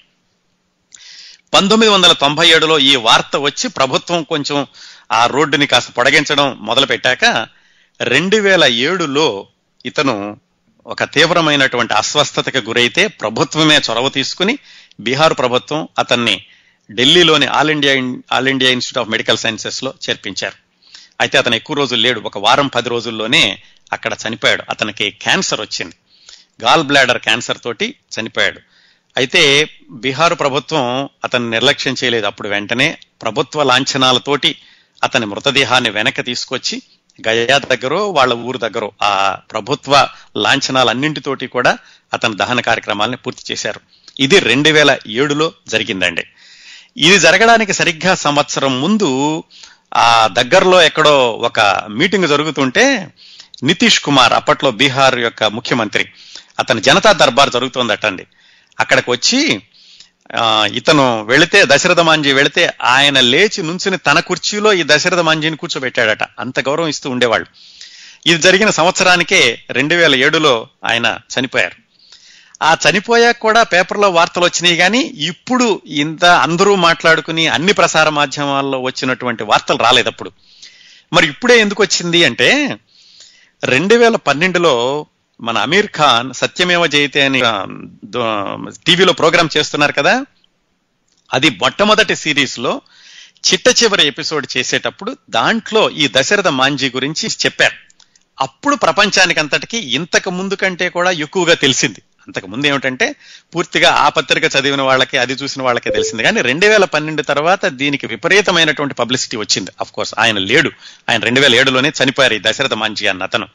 పంతొమ్మిది వందల తొంభై ఏడులో ఈ వార్త వచ్చి ప్రభుత్వం కొంచెం ఆ రోడ్డుని కాస్త పొడిగించడం మొదలు పెట్టాక రెండు వేల ఏడులో ఇతను ఒక తీవ్రమైనటువంటి అస్వస్థతకి గురైతే ప్రభుత్వమే చొరవ తీసుకుని బీహార్ ప్రభుత్వం అతన్ని ఢిల్లీలోని All India All India Institute of Medical Sciences లో చేర్పించారు అయితే అతను ఎక్కువ రోజులు లేడు ఒక వారం పది రోజుల్లోనే అక్కడ చనిపోయాడు అతనికి క్యాన్సర్ వచ్చింది గాల్ బ్లాడర్ క్యాన్సర్ తోటి చనిపోయాడు అయితే బీహార్ ప్రభుత్వం అతన్ని నిర్లక్ష్యం చేయలేదు అప్పుడు వెంటనే ప్రభుత్వ లాంఛనాలతోటి అతని మృతదేహాన్ని వెనక్కి తీసుకొచ్చి గయా దగ్గర వాళ్ళ ఊరు దగ్గర ఆ ప్రభుత్వ లాంఛనాలన్నింటితోటి కూడా అతని దహన కార్యక్రమాలని పూర్తి చేశారు ఇది రెండు వేల ఏడులో జరిగిందండి ఇది జరగడానికి సరిగ్గా సంవత్సరం ముందు ఆ దగ్గరలో ఎక్కడో ఒక మీటింగ్ జరుగుతుంటే నితీష్ కుమార్ అప్పట్లో బీహార్ యొక్క ముఖ్యమంత్రి అతని జనతా దర్బార్ జరుగుతోందటండి అక్కడికి వచ్చి ఆ, ఇతను వెళితే దశరథ మాంజీ వెళితే ఆయన లేచి నుంచుని తన కుర్చీలో ఈ దశరథ మాంజీని కూర్చోబెట్టాడట అంత గౌరవం ఇస్తూ ఉండేవాళ్ళు ఇది జరిగిన సంవత్సరానికే రెండు వేల ఏడులో ఆయన చనిపోయారు ఆ చనిపోయాక కూడా పేపర్లో వార్తలు వచ్చినాయి కానీ ఇప్పుడు ఇంత అందరూ మాట్లాడుకుని అన్ని ప్రసార మాధ్యమాల్లో వచ్చినటువంటి వార్తలు రాలేదు అప్పుడు మరి ఇప్పుడే ఎందుకు వచ్చింది అంటే రెండు వేల పన్నెండులో మన అమీర్ ఖాన్ సత్యమేవ జయతే అని ఆ, దో- టీవీలో ప్రోగ్రామ్ చేస్తున్నారు కదా అది మొట్టమొదటి సిరీస్ లో చిట్ట చివరి ఎపిసోడ్ చేసేటప్పుడు దాంట్లో ఈ దశరథ మాంజీ గురించి చెప్పారు అప్పుడు ప్రపంచానికి అంతటికి ఇంతకు ముందు కంటే కూడా ఎక్కువగా తెలిసింది అంతకు ముందు ఏమిటంటే పూర్తిగా ఆ పత్రిక చదివిన వాళ్ళకి అది చూసిన వాళ్ళకే తెలిసింది కానీ రెండు వేల పన్నెండు తర్వాత దీనికి విపరీతమైనటువంటి పబ్లిసిటీ వచ్చింది అఫ్ కోర్స్ ఆయన లేడు ఆయన రెండు వేల ఏడులోనే చనిపోయారు ఈ దశరథ మాంజీ అన్న అతను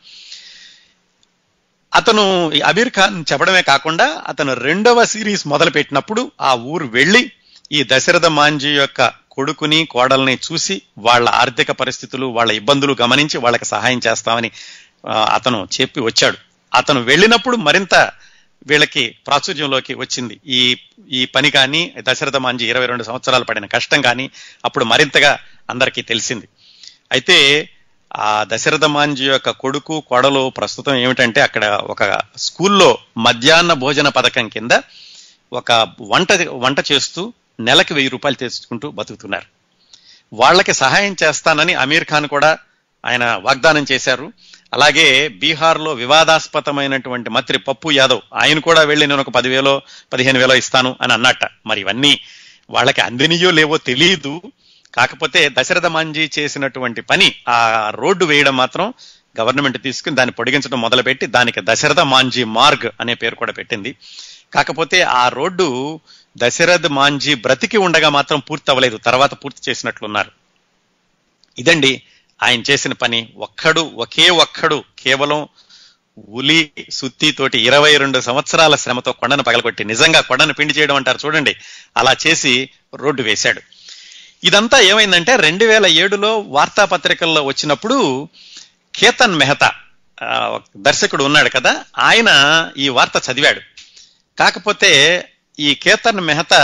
అతను ఈ అమీర్ ఖాన్ చెప్పడమే కాకుండా అతను రెండవ సిరీస్ మొదలు పెట్టినప్పుడు ఆ ఊరు వెళ్ళి ఈ దశరథ మాంజీ యొక్క కొడుకుని కోడల్ని చూసి వాళ్ళ ఆర్థిక పరిస్థితులు వాళ్ళ ఇబ్బందులు గమనించి వాళ్ళకి సహాయం చేస్తామని ఆ, అతను చెప్పి వచ్చాడు అతను వెళ్ళినప్పుడు మరింత వీళ్ళకి ప్రాచుర్యంలోకి వచ్చింది ఈ ఈ పని కానీ దశరథ మాంజీ ఇరవై రెండు సంవత్సరాలు పడిన కష్టం కానీ అప్పుడు మరింతగా అందరికీ తెలిసింది అయితే ఆ దశరథ మాంజీ యొక్క కొడుకు కొడలు ప్రస్తుతం ఏమిటంటే అక్కడ ఒక స్కూల్లో మధ్యాహ్న భోజన పథకం కింద ఒక వంట వంట చేస్తూ నెలకి వెయ్యి రూపాయలు తెచ్చుకుంటూ బతుకుతున్నారు వాళ్ళకి సహాయం చేస్తానని అమీర్ ఖాన్ కూడా ఆయన వాగ్దానం చేశారు అలాగే బీహార్లో వివాదాస్పదమైనటువంటి మంత్రి పప్పు యాదవ్ ఆయన కూడా వెళ్ళి నేను ఒక పదివేలో పదిహేను వేలో ఇస్తాను అని అన్నట్ట మరి ఇవన్నీ వాళ్ళకి అందినయో లేవో తెలియదు కాకపోతే దశరథ మాంజీ చేసినటువంటి పని ఆ రోడ్డు వేయడం మాత్రం గవర్నమెంట్ తీసుకుని దాన్ని పొడిగించడం మొదలుపెట్టి దానికి దశరథ మాంజీ మార్గ్ అనే పేరు కూడా పెట్టింది కాకపోతే ఆ రోడ్డు దశరథ్ మాంజీ బ్రతికి ఉండగా మాత్రం పూర్తి అవ్వలేదు తర్వాత పూర్తి చేసినట్లున్నారు ఇదండి ఆయన చేసిన పని ఒక్కడు ఒకే ఒక్కడు కేవలం ఉలి సుత్తి తోటి ఇరవై రెండు సంవత్సరాల శ్రమతో కొండను పగలగొట్టి నిజంగా కొండను పిండి చేయడం అంటారు చూడండి అలా చేసి రోడ్డు వేశాడు ఇదంతా ఏమైందంటే రెండు వేల ఏడులో వార్తాపత్రికల్లో వచ్చినప్పుడు కేతన్ మెహతా ఆ, ఒక దర్శకుడు ఉన్నాడు కదా ఆయన ఈ వార్త చదివాడు కాకపోతే ఈ కేతన్ మెహతా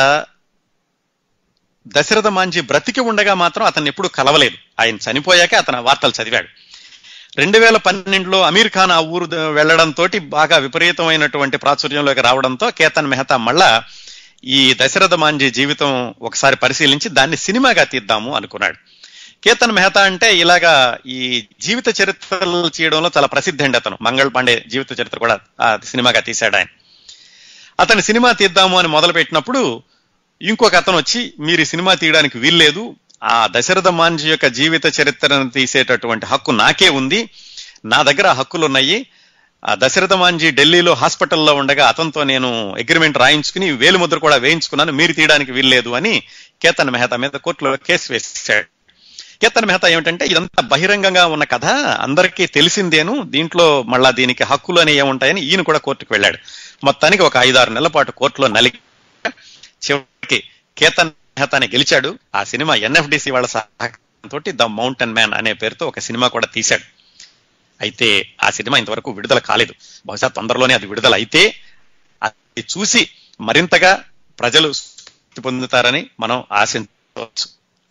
దశరథ మాంజీ బ్రతికి ఉండగా మాత్రం అతన్ని ఎప్పుడు కలవలేదు ఆయన చనిపోయాక అతను ఆ వార్తలు చదివాడు రెండు వేల పన్నెండులో అమీర్ ఖాన్ ఆ ఊరు ద- వెళ్లడంతో బాగా విపరీతమైనటువంటి ప్రాచుర్యంలోకి రావడంతో కేతన్ మెహతా మళ్ళా ఈ దశరథ మాంజీ జీవితం ఒకసారి పరిశీలించి దాన్ని సినిమాగా తీద్దాము అనుకున్నాడు కేతన్ మెహతా అంటే ఇలాగా ఈ జీవిత చరిత్రలు చేయడంలో చాలా ప్రసిద్ధి అండి అతను మంగళ్ పాండే జీవిత చరిత్ర కూడా ఆ సినిమాగా తీశాడు ఆయన అతని సినిమా తీద్దాము అని మొదలు పెట్టినప్పుడు ఇంకొక అతను వచ్చి మీరు ఈ సినిమా తీయడానికి వీల్లేదు ఆ దశరథ మాంజీ యొక్క జీవిత చరిత్రను తీసేటటువంటి హక్కు నాకే ఉంది నా దగ్గర ఆ హక్కులు ఉన్నాయి ఆ దశరథ మాంజీ ఢిల్లీలో హాస్పిటల్లో ఉండగా అతనితో నేను అగ్రిమెంట్ రాయించుకుని వేలుముద్ర కూడా వేయించుకున్నాను మీరు తీయడానికి వీల్లేదు అని కేతన్ మెహతా మీద కోర్టులో కేసు వేశాడు కేతన్ మెహతా ఏమిటంటే ఇదంతా బహిరంగంగా ఉన్న కథ అందరికీ తెలిసిందేను దీంట్లో మళ్ళా దీనికి హక్కులు అనేవి ఏముంటాయని ఈయన కూడా కోర్టుకు వెళ్ళాడు మొత్తానికి ఒక ఐదారు నెలల పాటు కోర్టులో నలిగి చివరికి కేతన్ మెహతానే గెలిచాడు ఆ సినిమా ఎన్ఎఫ్డిసి వాళ్ళ సహకారంతో ద మౌంటైన్ మ్యాన్ అనే పేరుతో ఒక సినిమా కూడా తీశాడు అయితే ఆ సినిమా ఇంతవరకు విడుదల కాలేదు బహుశా తొందరలోనే అది విడుదల అయితే అది చూసి మరింతగా ప్రజలు స్ఫూర్తి పొందుతారని మనం ఆశించవచ్చు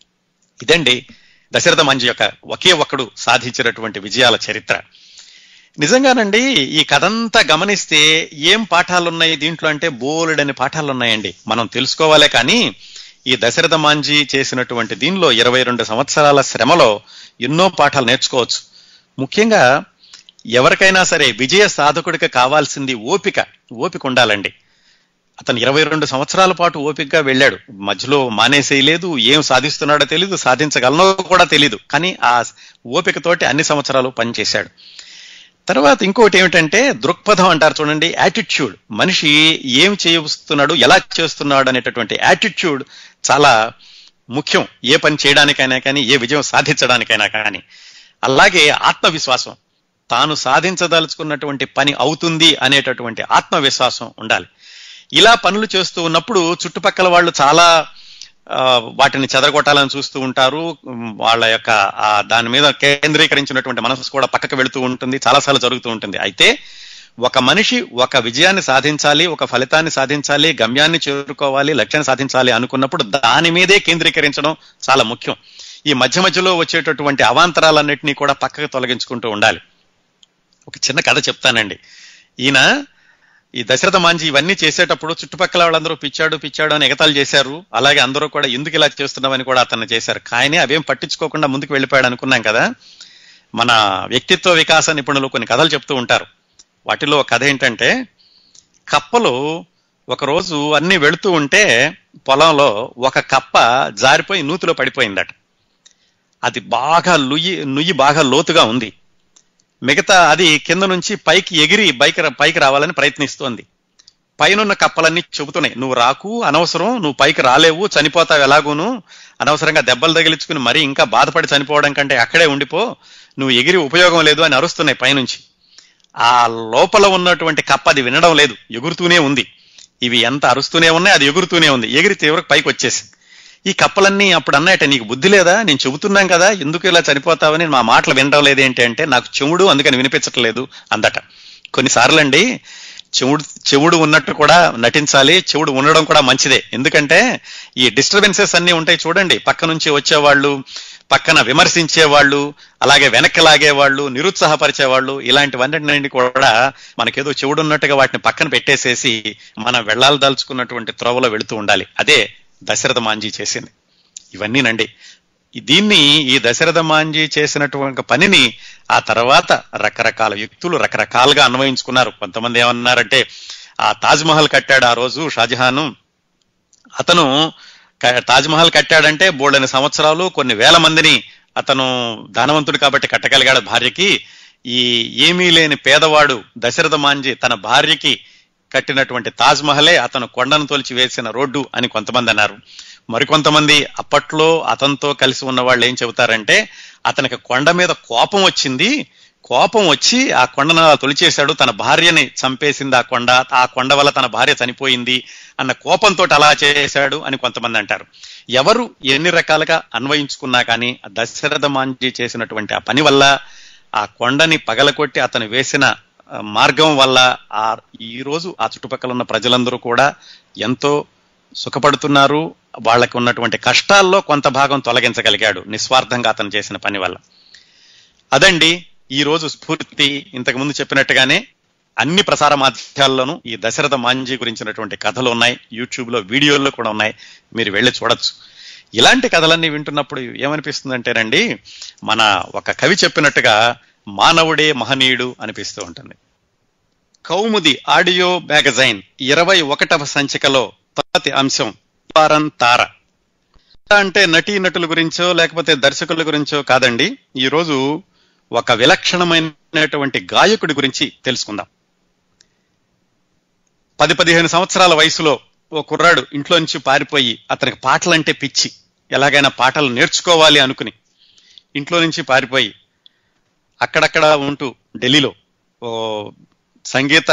ఇదండి దశరథ మంజు యొక్క ఒకే ఒక్కడు సాధించినటువంటి విజయాల చరిత్ర నిజంగానండి ఈ కథంతా గమనిస్తే ఏం పాఠాలు ఉన్నాయి దీంట్లో అంటే బోలెడని పాఠాలు ఉన్నాయండి మనం తెలుసుకోవాలే కానీ ఈ దశరథ మాంజీ చేసినటువంటి దీనిలో ఇరవై రెండు సంవత్సరాల శ్రమలో ఎన్నో పాఠాలు నేర్చుకోవచ్చు ముఖ్యంగా ఎవరికైనా సరే విజయ సాధకుడికి కావాల్సింది ఓపిక ఓపిక ఉండాలండి అతను ఇరవై రెండు సంవత్సరాల పాటు ఓపికగా వెళ్ళాడు మధ్యలో మానేసేయలేదు ఏం సాధిస్తున్నాడో తెలియదు సాధించగలనో కూడా తెలియదు కానీ ఆ ఓపికతోటి అన్ని సంవత్సరాలు పనిచేశాడు తర్వాత ఇంకోటి ఏమిటంటే దృక్పథం అంటారు చూడండి యాటిట్యూడ్ మనిషి ఏం చేస్తున్నాడు ఎలా చేస్తున్నాడు అనేటటువంటి యాటిట్యూడ్ చాలా ముఖ్యం ఏ పని చేయడానికైనా కానీ ఏ విజయం సాధించడానికైనా కానీ అలాగే ఆత్మవిశ్వాసం తాను సాధించదలుచుకున్నటువంటి పని అవుతుంది అనేటటువంటి ఆత్మవిశ్వాసం ఉండాలి ఇలా పనులు చేస్తూ ఉన్నప్పుడు చుట్టుపక్కల వాళ్ళు చాలా ఆ, వాటిని చెదరగొట్టాలని చూస్తూ ఉంటారు ఉమ్, వాళ్ళ యొక్క ఆ దాని మీద కేంద్రీకరించినటువంటి మనసు కూడా పక్కకు వెళుతూ ఉంటుంది చాలాసార్లు జరుగుతూ ఉంటుంది అయితే ఒక మనిషి ఒక విజయాన్ని సాధించాలి ఒక ఫలితాన్ని సాధించాలి గమ్యాన్ని చేరుకోవాలి లక్ష్యాన్ని సాధించాలి అనుకున్నప్పుడు దాని మీదే కేంద్రీకరించడం చాలా ముఖ్యం ఈ మధ్య మధ్యలో వచ్చేటటువంటి అవాంతరాలన్నింటినీ కూడా పక్కకు తొలగించుకుంటూ ఉండాలి ఒక చిన్న కథ చెప్తానండి ఈయన ఈ దశరథ మాంజీ ఇవన్నీ చేసేటప్పుడు చుట్టుపక్కల వాళ్ళందరూ పిచ్చాడు పిచ్చాడు అని ఎగతాలు చేశారు అలాగే అందరూ కూడా ఎందుకు ఇలా చేస్తున్నామని కూడా అతను చేశారు కానీ అవేం పట్టించుకోకుండా ముందుకు వెళ్ళిపోయాడు అనుకున్నాం కదా మన వ్యక్తిత్వ వికాస నిపుణులు కొన్ని కథలు చెప్తూ ఉంటారు వాటిలో ఒక కథ ఏంటంటే కప్పలు ఒకరోజు అన్ని వెళుతూ ఉంటే పొలంలో ఒక కప్ప జారిపోయి నూతిలో పడిపోయిందట అది బాగా నుయ్యి నుయ్యి బాగా లోతుగా ఉంది మిగతా అది కింద నుంచి పైకి ఎగిరి బైక్ పైకి రావాలని ప్రయత్నిస్తోంది పైనున్న కప్పలన్నీ చెబుతున్నాయి నువ్వు రాకు అనవసరం నువ్వు పైకి రాలేవు చనిపోతావు ఎలాగూను అనవసరంగా దెబ్బలు తగిలించుకుని మరీ ఇంకా బాధపడి చనిపోవడం కంటే అక్కడే ఉండిపో నువ్వు ఎగిరి ఉపయోగం లేదు అని అరుస్తున్నాయి పైనుంచి ఆ లోపల ఉన్నటువంటి కప్ప అది వినడం లేదు ఎగురుతూనే ఉంది ఇవి ఎంత అరుస్తూనే ఉన్నాయి అది ఎగురుతూనే ఉంది ఎగిరి తీవ్రకు పైకి వచ్చేసింది ఈ కప్పలన్నీ అప్పుడు అన్నాయట నీకు బుద్ధి లేదా నేను చెబుతున్నాం కదా ఎందుకు ఇలా చనిపోతావని మా మాటలు వినడం లేదేంటి అంటే నాకు చెవుడు అందుకని వినిపించట్లేదు అందట కొన్నిసార్లు అండి చెవుడు చెవుడు ఉన్నట్టు కూడా నటించాలి చెవుడు ఉండడం కూడా మంచిదే ఎందుకంటే ఈ డిస్టర్బెన్సెస్ అన్ని ఉంటాయి చూడండి పక్క నుంచి వచ్చేవాళ్ళు పక్కన విమర్శించే వాళ్ళు అలాగే వెనక్కి లాగేవాళ్ళు నిరుత్సాహపరిచేవాళ్ళు ఇలాంటివన్నింటినీ కూడా మనకేదో చెవుడు ఉన్నట్టుగా వాటిని పక్కన పెట్టేసేసి మనం వెళ్ళాలి దలుచుకున్నటువంటి త్రోవలో వెళుతూ ఉండాలి అదే దశరథ మాంజీ చేసింది ఇవన్నీనండి దీన్ని ఈ దశరథ మాంజీ చేసినటువంటి పనిని ఆ తర్వాత రకరకాల వ్యక్తులు రకరకాలుగా అన్వయించుకున్నారు కొంతమంది ఏమన్నారంటే ఆ తాజ్ మహల్ కట్టాడు ఆ రోజు షాజహాను అతను క- తాజ్ మహల్ కట్టాడంటే బోల్డని సంవత్సరాలు కొన్ని వేల మందిని అతను ధనవంతుడు కాబట్టి కట్టగలిగాడు భార్యకి ఈ ఏమీ లేని పేదవాడు దశరథ మాంజీ తన భార్యకి కట్టినటువంటి తాజ్ మహలే అతను కొండను తొలిచి వేసిన రోడ్డు అని కొంతమంది అన్నారు మరికొంతమంది అప్పట్లో అతనితో కలిసి ఉన్న వాళ్ళు ఏం చెబుతారంటే అతనికి కొండ మీద కోపం వచ్చింది కోపం వచ్చి ఆ కొండను అలా తొలిచేశాడు తన భార్యని చంపేసింది ఆ కొండ ఆ కొండ వల్ల తన భార్య చనిపోయింది అన్న కోపంతో అలా చేశాడు అని కొంతమంది అంటారు ఎవరు ఎన్ని రకాలుగా అన్వయించుకున్నా కానీ ఆ దశరథ మాంజీ చేసినటువంటి ఆ పని వల్ల ఆ కొండని పగలకొట్టి అతను వేసిన ఆ, మార్గం వల్ల ఆ ఈ రోజు ఆ చుట్టుపక్కల ఉన్న ప్రజలందరూ కూడా ఎంతో సుఖపడుతున్నారు వాళ్ళకి ఉన్నటువంటి కష్టాల్లో కొంత భాగం తొలగించగలిగాడు నిస్వార్థంగా అతను చేసిన పని వల్ల అదండి ఈ రోజు స్ఫూర్తి ఇంతకు ముందు చెప్పినట్టుగానే అన్ని ప్రసార మాధ్యమాల్లోనూ ఈ దశరథ మాంజీ గురించినటువంటి కథలు ఉన్నాయి యూట్యూబ్ లో వీడియోల్లో కూడా ఉన్నాయి మీరు వెళ్ళి చూడొచ్చు ఇలాంటి కథలన్నీ వింటున్నప్పుడు ఏమనిపిస్తుందంటేనండి మన ఒక కవి చెప్పినట్టుగా మానవుడే మహనీయుడు అనిపిస్తూ ఉంటుంది కౌముది ఆడియో మ్యాగజైన్ ఇరవై ఒకటవ సంచికలో తర్వాతి అంశం వారం తార అంటే నటీ నటుల గురించో లేకపోతే దర్శకుల గురించో కాదండి ఈ రోజు ఒక విలక్షణమైనటువంటి గాయకుడి గురించి తెలుసుకుందాం పది పదిహేను సంవత్సరాల వయసులో ఓ కుర్రాడు ఇంట్లో నుంచి పారిపోయి అతనికి పాటలంటే పిచ్చి ఎలాగైనా పాటలు నేర్చుకోవాలి అనుకుని ఇంట్లో నుంచి పారిపోయి అక్కడక్కడ ఉంటూ ఢిల్లీలో ఓ సంగీత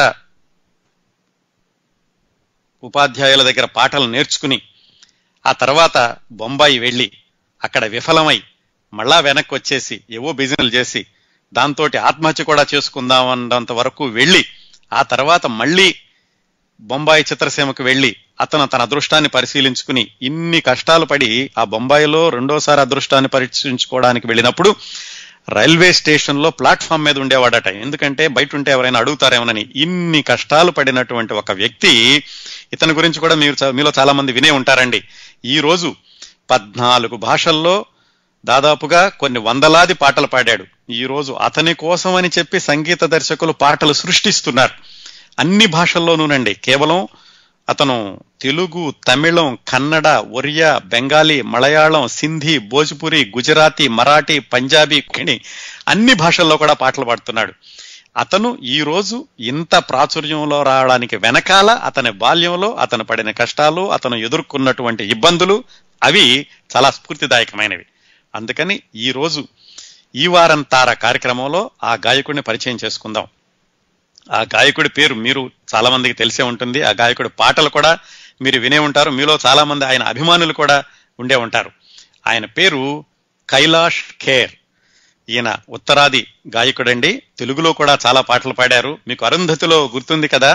ఉపాధ్యాయుల దగ్గర పాటలు నేర్చుకుని ఆ తర్వాత బొంబాయి వెళ్ళి అక్కడ విఫలమై మళ్ళా వెనక్కి వచ్చేసి ఏవో బిజినెస్ చేసి దాంతో ఆత్మహత్య కూడా చేసుకుందాం అన్నంత వరకు వెళ్ళి ఆ తర్వాత మళ్ళీ బొంబాయి చిత్రసీమకు వెళ్ళి అతను తన అదృష్టాన్ని పరిశీలించుకుని ఇన్ని కష్టాలు పడి ఆ బొంబాయిలో రెండోసారి అదృష్టాన్ని పరీక్షించుకోవడానికి వెళ్ళినప్పుడు రైల్వే స్టేషన్ లో ప్లాట్ఫామ్ మీద ఉండేవాడట ఎందుకంటే బయట ఉంటే ఎవరైనా అడుగుతారేమోనని ఇన్ని కష్టాలు పడినటువంటి ఒక వ్యక్తి ఇతని గురించి కూడా మీరు చా- మీలో చాలా మంది వినే ఉంటారండి ఈ రోజు పద్నాలుగు భాషల్లో దాదాపుగా కొన్ని వందలాది పాటలు పాడాడు ఈ రోజు అతని కోసం అని చెప్పి సంగీత దర్శకులు పాటలు సృష్టిస్తున్నారు అన్ని భాషల్లోనూనండి కేవలం అతను తెలుగు తమిళం కన్నడ ఒరియా బెంగాలీ మలయాళం సింధీ భోజ్పురి గుజరాతీ మరాఠీ పంజాబీ కిణి అన్ని భాషల్లో కూడా పాటలు పాడుతున్నాడు అతను ఈ రోజు ఇంత ప్రాచుర్యంలో రావడానికి వెనకాల అతని బాల్యంలో అతను పడిన కష్టాలు అతను ఎదుర్కొన్నటువంటి ఇబ్బందులు అవి చాలా స్ఫూర్తిదాయకమైనవి అందుకని ఈ రోజు ఈ వారం తార కార్యక్రమంలో ఆ గాయకుడిని పరిచయం చేసుకుందాం ఆ గాయకుడి పేరు మీరు చాలా మందికి తెలిసే ఉంటుంది ఆ గాయకుడి పాటలు కూడా మీరు వినే ఉంటారు మీలో చాలా మంది ఆయన అభిమానులు కూడా ఉండే ఉంటారు ఆయన పేరు కైలాష్ ఖేర్ ఈయన ఉత్తరాది గాయకుడండి తెలుగులో కూడా చాలా పాటలు పాడారు మీకు అరుంధతిలో గుర్తుంది కదా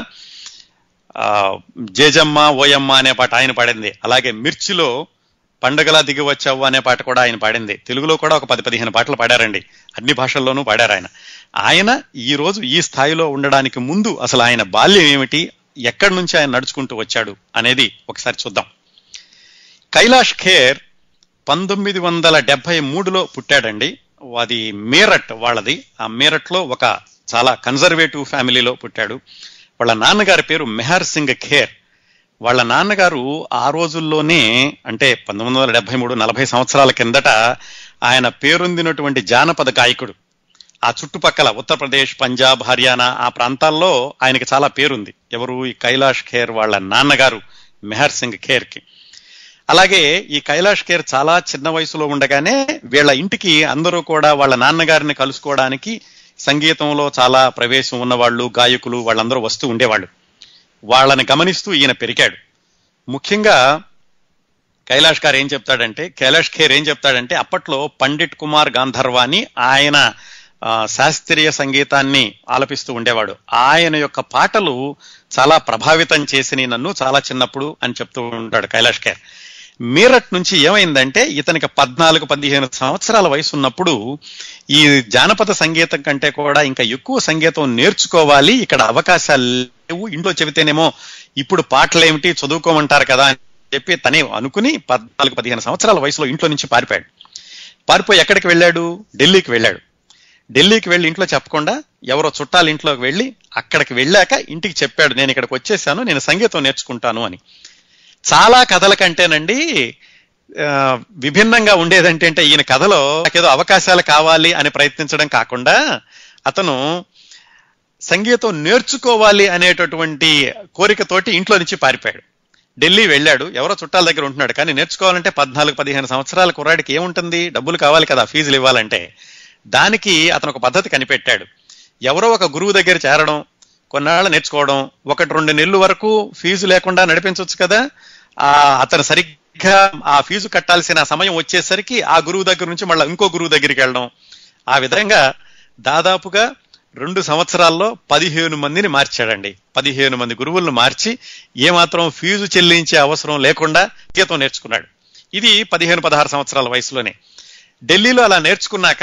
ఆ జేజమ్మ ఓయమ్మ అనే పాట ఆయన పాడింది అలాగే మిర్చిలో పండగలా దిగి వచ్చావు అనే పాట కూడా ఆయన పాడింది తెలుగులో కూడా ఒక పది పదిహేను పాటలు పాడారండి అన్ని భాషల్లోనూ పాడారు ఆయన ఆయన ఈ రోజు ఈ స్థాయిలో ఉండడానికి ముందు అసలు ఆయన బాల్యం ఏమిటి ఎక్కడి నుంచి ఆయన నడుచుకుంటూ వచ్చాడు అనేది ఒకసారి చూద్దాం కైలాష్ ఖేర్ పంతొమ్మిది వందల డెబ్బై మూడులో పుట్టాడండి అది మీరట్ వాళ్ళది ఆ మీరట్లో ఒక చాలా కన్జర్వేటివ్ ఫ్యామిలీలో పుట్టాడు వాళ్ళ నాన్నగారి పేరు మెహర్ సింగ్ ఖేర్ వాళ్ళ నాన్నగారు ఆ రోజుల్లోనే అంటే పంతొమ్మిది వందల డెబ్బై మూడు నలభై సంవత్సరాల కిందట ఆయన పేరొందినటువంటి జానపద గాయకుడు ఆ చుట్టుపక్కల ఉత్తరప్రదేశ్ పంజాబ్ హర్యానా ఆ ప్రాంతాల్లో ఆయనకి చాలా పేరుంది ఎవరు ఈ కైలాష్ ఖేర్ వాళ్ళ నాన్నగారు మెహర్ సింగ్ ఖేర్కి అలాగే ఈ కైలాష్ ఖేర్ చాలా చిన్న వయసులో ఉండగానే వీళ్ళ ఇంటికి అందరూ కూడా వాళ్ళ నాన్నగారిని కలుసుకోవడానికి సంగీతంలో చాలా ప్రవేశం ఉన్నవాళ్ళు గాయకులు వాళ్ళందరూ వస్తూ ఉండేవాళ్ళు వాళ్ళని గమనిస్తూ ఈయన పెరిగాడు ముఖ్యంగా కైలాష్ గారు ఏం చెప్తాడంటే కైలాష్ ఖేర్ ఏం చెప్తాడంటే అప్పట్లో పండిట్ కుమార్ గాంధర్వాని ఆయన ఆ, శాస్త్రీయ సంగీతాన్ని ఆలపిస్తూ ఉండేవాడు ఆయన యొక్క పాటలు చాలా ప్రభావితం చేసినాయి నన్ను చాలా చిన్నప్పుడు అని చెప్తూ ఉంటాడు కైలాష్ ఖేర్ మీరట్ నుంచి ఏమైందంటే ఇతనికి పద్నాలుగు పదిహేను సంవత్సరాల వయసు ఉన్నప్పుడు ఈ జానపద సంగీతం కంటే కూడా ఇంకా ఎక్కువ సంగీతం నేర్చుకోవాలి ఇక్కడ అవకాశాలు లేవు ఇంట్లో చెబితేనేమో ఇప్పుడు పాటలేమిటి చదువుకోమంటారు కదా అని చెప్పి తనే అనుకుని పద్నాలుగు పదిహేను సంవత్సరాల వయసులో ఇంట్లో నుంచి పారిపోయాడు పారిపోయి ఎక్కడికి వెళ్ళాడు ఢిల్లీకి వెళ్ళాడు ఢిల్లీకి వెళ్ళి ఇంట్లో చెప్పకుండా ఎవరో చుట్టాల ఇంట్లోకి వెళ్ళి అక్కడికి వెళ్ళాక ఇంటికి చెప్పాడు నేను ఇక్కడికి వచ్చేసాను నేను సంగీతం నేర్చుకుంటాను అని చాలా కథల కంటేనండి ఆ, విభిన్నంగా ఉండేదంటే అంటే ఈయన కథలో నాకేదో అవకాశాలు కావాలి అని ప్రయత్నించడం కాకుండా అతను సంగీతం నేర్చుకోవాలి అనేటటువంటి కోరికతోటి ఇంట్లో నుంచి పారిపోయాడు ఢిల్లీ వెళ్ళాడు ఎవరో చుట్టాల దగ్గర ఉంటున్నాడు కానీ నేర్చుకోవాలంటే పద్నాలుగు పదిహేను సంవత్సరాల కుర్రాడికి ఏముంటుంది డబ్బులు కావాలి కదా ఫీజులు ఇవ్వాలంటే దానికి అతను ఒక పద్ధతి కనిపెట్టాడు ఎవరో ఒక గురువు దగ్గర చేరడం కొన్నాళ్ళు నేర్చుకోవడం ఒకటి రెండు నెలలు వరకు ఫీజు లేకుండా నడిపించవచ్చు కదా ఆ అతను సరిగ్గా ఆ ఫీజు కట్టాల్సిన సమయం వచ్చేసరికి ఆ గురువు దగ్గర నుంచి మళ్ళీ ఇంకో గురువు దగ్గరికి వెళ్ళడం ఆ విధంగా దాదాపుగా రెండు సంవత్సరాల్లో పదిహేను మందిని మార్చాడండి పదిహేను మంది గురువులను మార్చి ఏమాత్రం ఫీజు చెల్లించే అవసరం లేకుండా గీతం నేర్చుకున్నాడు ఇది పదిహేను పదహారు సంవత్సరాల వయసులోనే ఢిల్లీలో అలా నేర్చుకున్నాక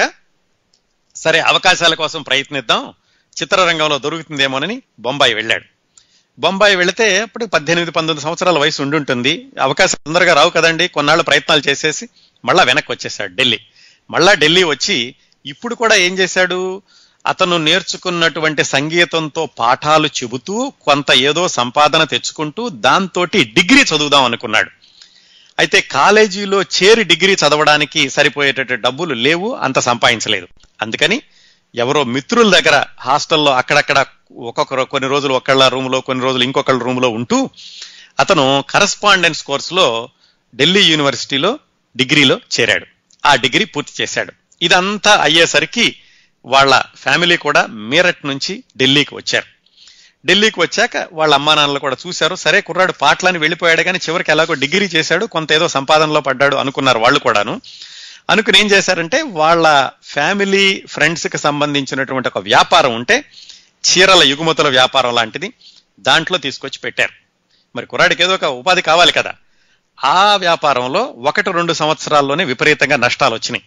సరే అవకాశాల కోసం ప్రయత్నిద్దాం చిత్రరంగంలో దొరుకుతుందేమోనని బొంబాయి వెళ్ళాడు బొంబాయి వెళితే అప్పుడు పద్దెనిమిది పంతొమ్మిది సంవత్సరాల వయసు ఉండుంటుంది అవకాశం తొందరగా రావు కదండి కొన్నాళ్ళు ప్రయత్నాలు చేసేసి మళ్ళా వెనక్కి వచ్చేసాడు ఢిల్లీ మళ్ళా ఢిల్లీ వచ్చి ఇప్పుడు కూడా ఏం చేశాడు అతను నేర్చుకున్నటువంటి సంగీతంతో పాఠాలు చెబుతూ కొంత ఏదో సంపాదన తెచ్చుకుంటూ దాంతోటి డిగ్రీ చదువుదాం అనుకున్నాడు అయితే కాలేజీలో చేరి డిగ్రీ చదవడానికి సరిపోయేటట్టు డబ్బులు లేవు అంత సంపాదించలేదు అందుకని ఎవరో మిత్రుల దగ్గర హాస్టల్లో అక్కడక్కడ ఒక్కొక్కరు కొన్ని రోజులు ఒకళ్ళ రూమ్లో కొన్ని రోజులు ఇంకొకళ్ళ రూమ్లో ఉంటూ అతను కరస్పాండెన్స్ కోర్సులో ఢిల్లీ యూనివర్సిటీలో డిగ్రీలో చేరాడు ఆ డిగ్రీ పూర్తి చేశాడు ఇదంతా అయ్యేసరికి వాళ్ళ ఫ్యామిలీ కూడా మీరట్ నుంచి ఢిల్లీకి వచ్చారు ఢిల్లీకి వచ్చాక వాళ్ళ అమ్మా నాన్నలు కూడా చూశారు సరే కుర్రాడు పాటలని వెళ్ళిపోయాడు కానీ చివరికి ఎలాగో డిగ్రీ చేశాడు కొంత ఏదో సంపాదనలో పడ్డాడు అనుకున్నారు వాళ్ళు కూడాను అనుకుని ఏం చేశారంటే వాళ్ళ ఫ్యామిలీ ఫ్రెండ్స్ కి సంబంధించినటువంటి ఒక వ్యాపారం ఉంటే చీరల ఎగుమతుల వ్యాపారం లాంటిది దాంట్లో తీసుకొచ్చి పెట్టారు మరి కుర్రాడికి ఏదో ఒక ఉపాధి కావాలి కదా ఆ వ్యాపారంలో ఒకటి రెండు సంవత్సరాల్లోనే విపరీతంగా నష్టాలు వచ్చినాయి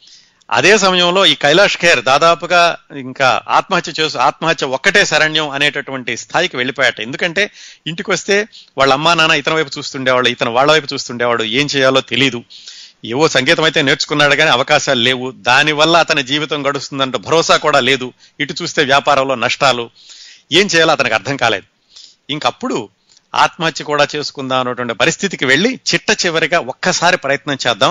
అదే సమయంలో ఈ కైలాష్ ఖేర్ దాదాపుగా ఇంకా ఆత్మహత్య చేసు ఆత్మహత్య ఒక్కటే శరణ్యం అనేటటువంటి స్థాయికి వెళ్ళిపోయాట ఎందుకంటే ఇంటికి వస్తే వాళ్ళ అమ్మా నాన్న ఇతని వైపు చూస్తుండేవాళ్ళు ఇతను వాళ్ళ వైపు చూస్తుండేవాడు ఏం చేయాలో తెలియదు ఏవో సంగీతం అయితే నేర్చుకున్నాడు కానీ అవకాశాలు లేవు దానివల్ల అతని జీవితం గడుస్తుందంటే భరోసా కూడా లేదు ఇటు చూస్తే వ్యాపారంలో నష్టాలు ఏం చేయాలో అతనికి అర్థం కాలేదు ఇంకప్పుడు ఆత్మహత్య కూడా చేసుకుందాం అన్నటువంటి పరిస్థితికి వెళ్ళి చిట్ట చివరిగా ఒక్కసారి ప్రయత్నం చేద్దాం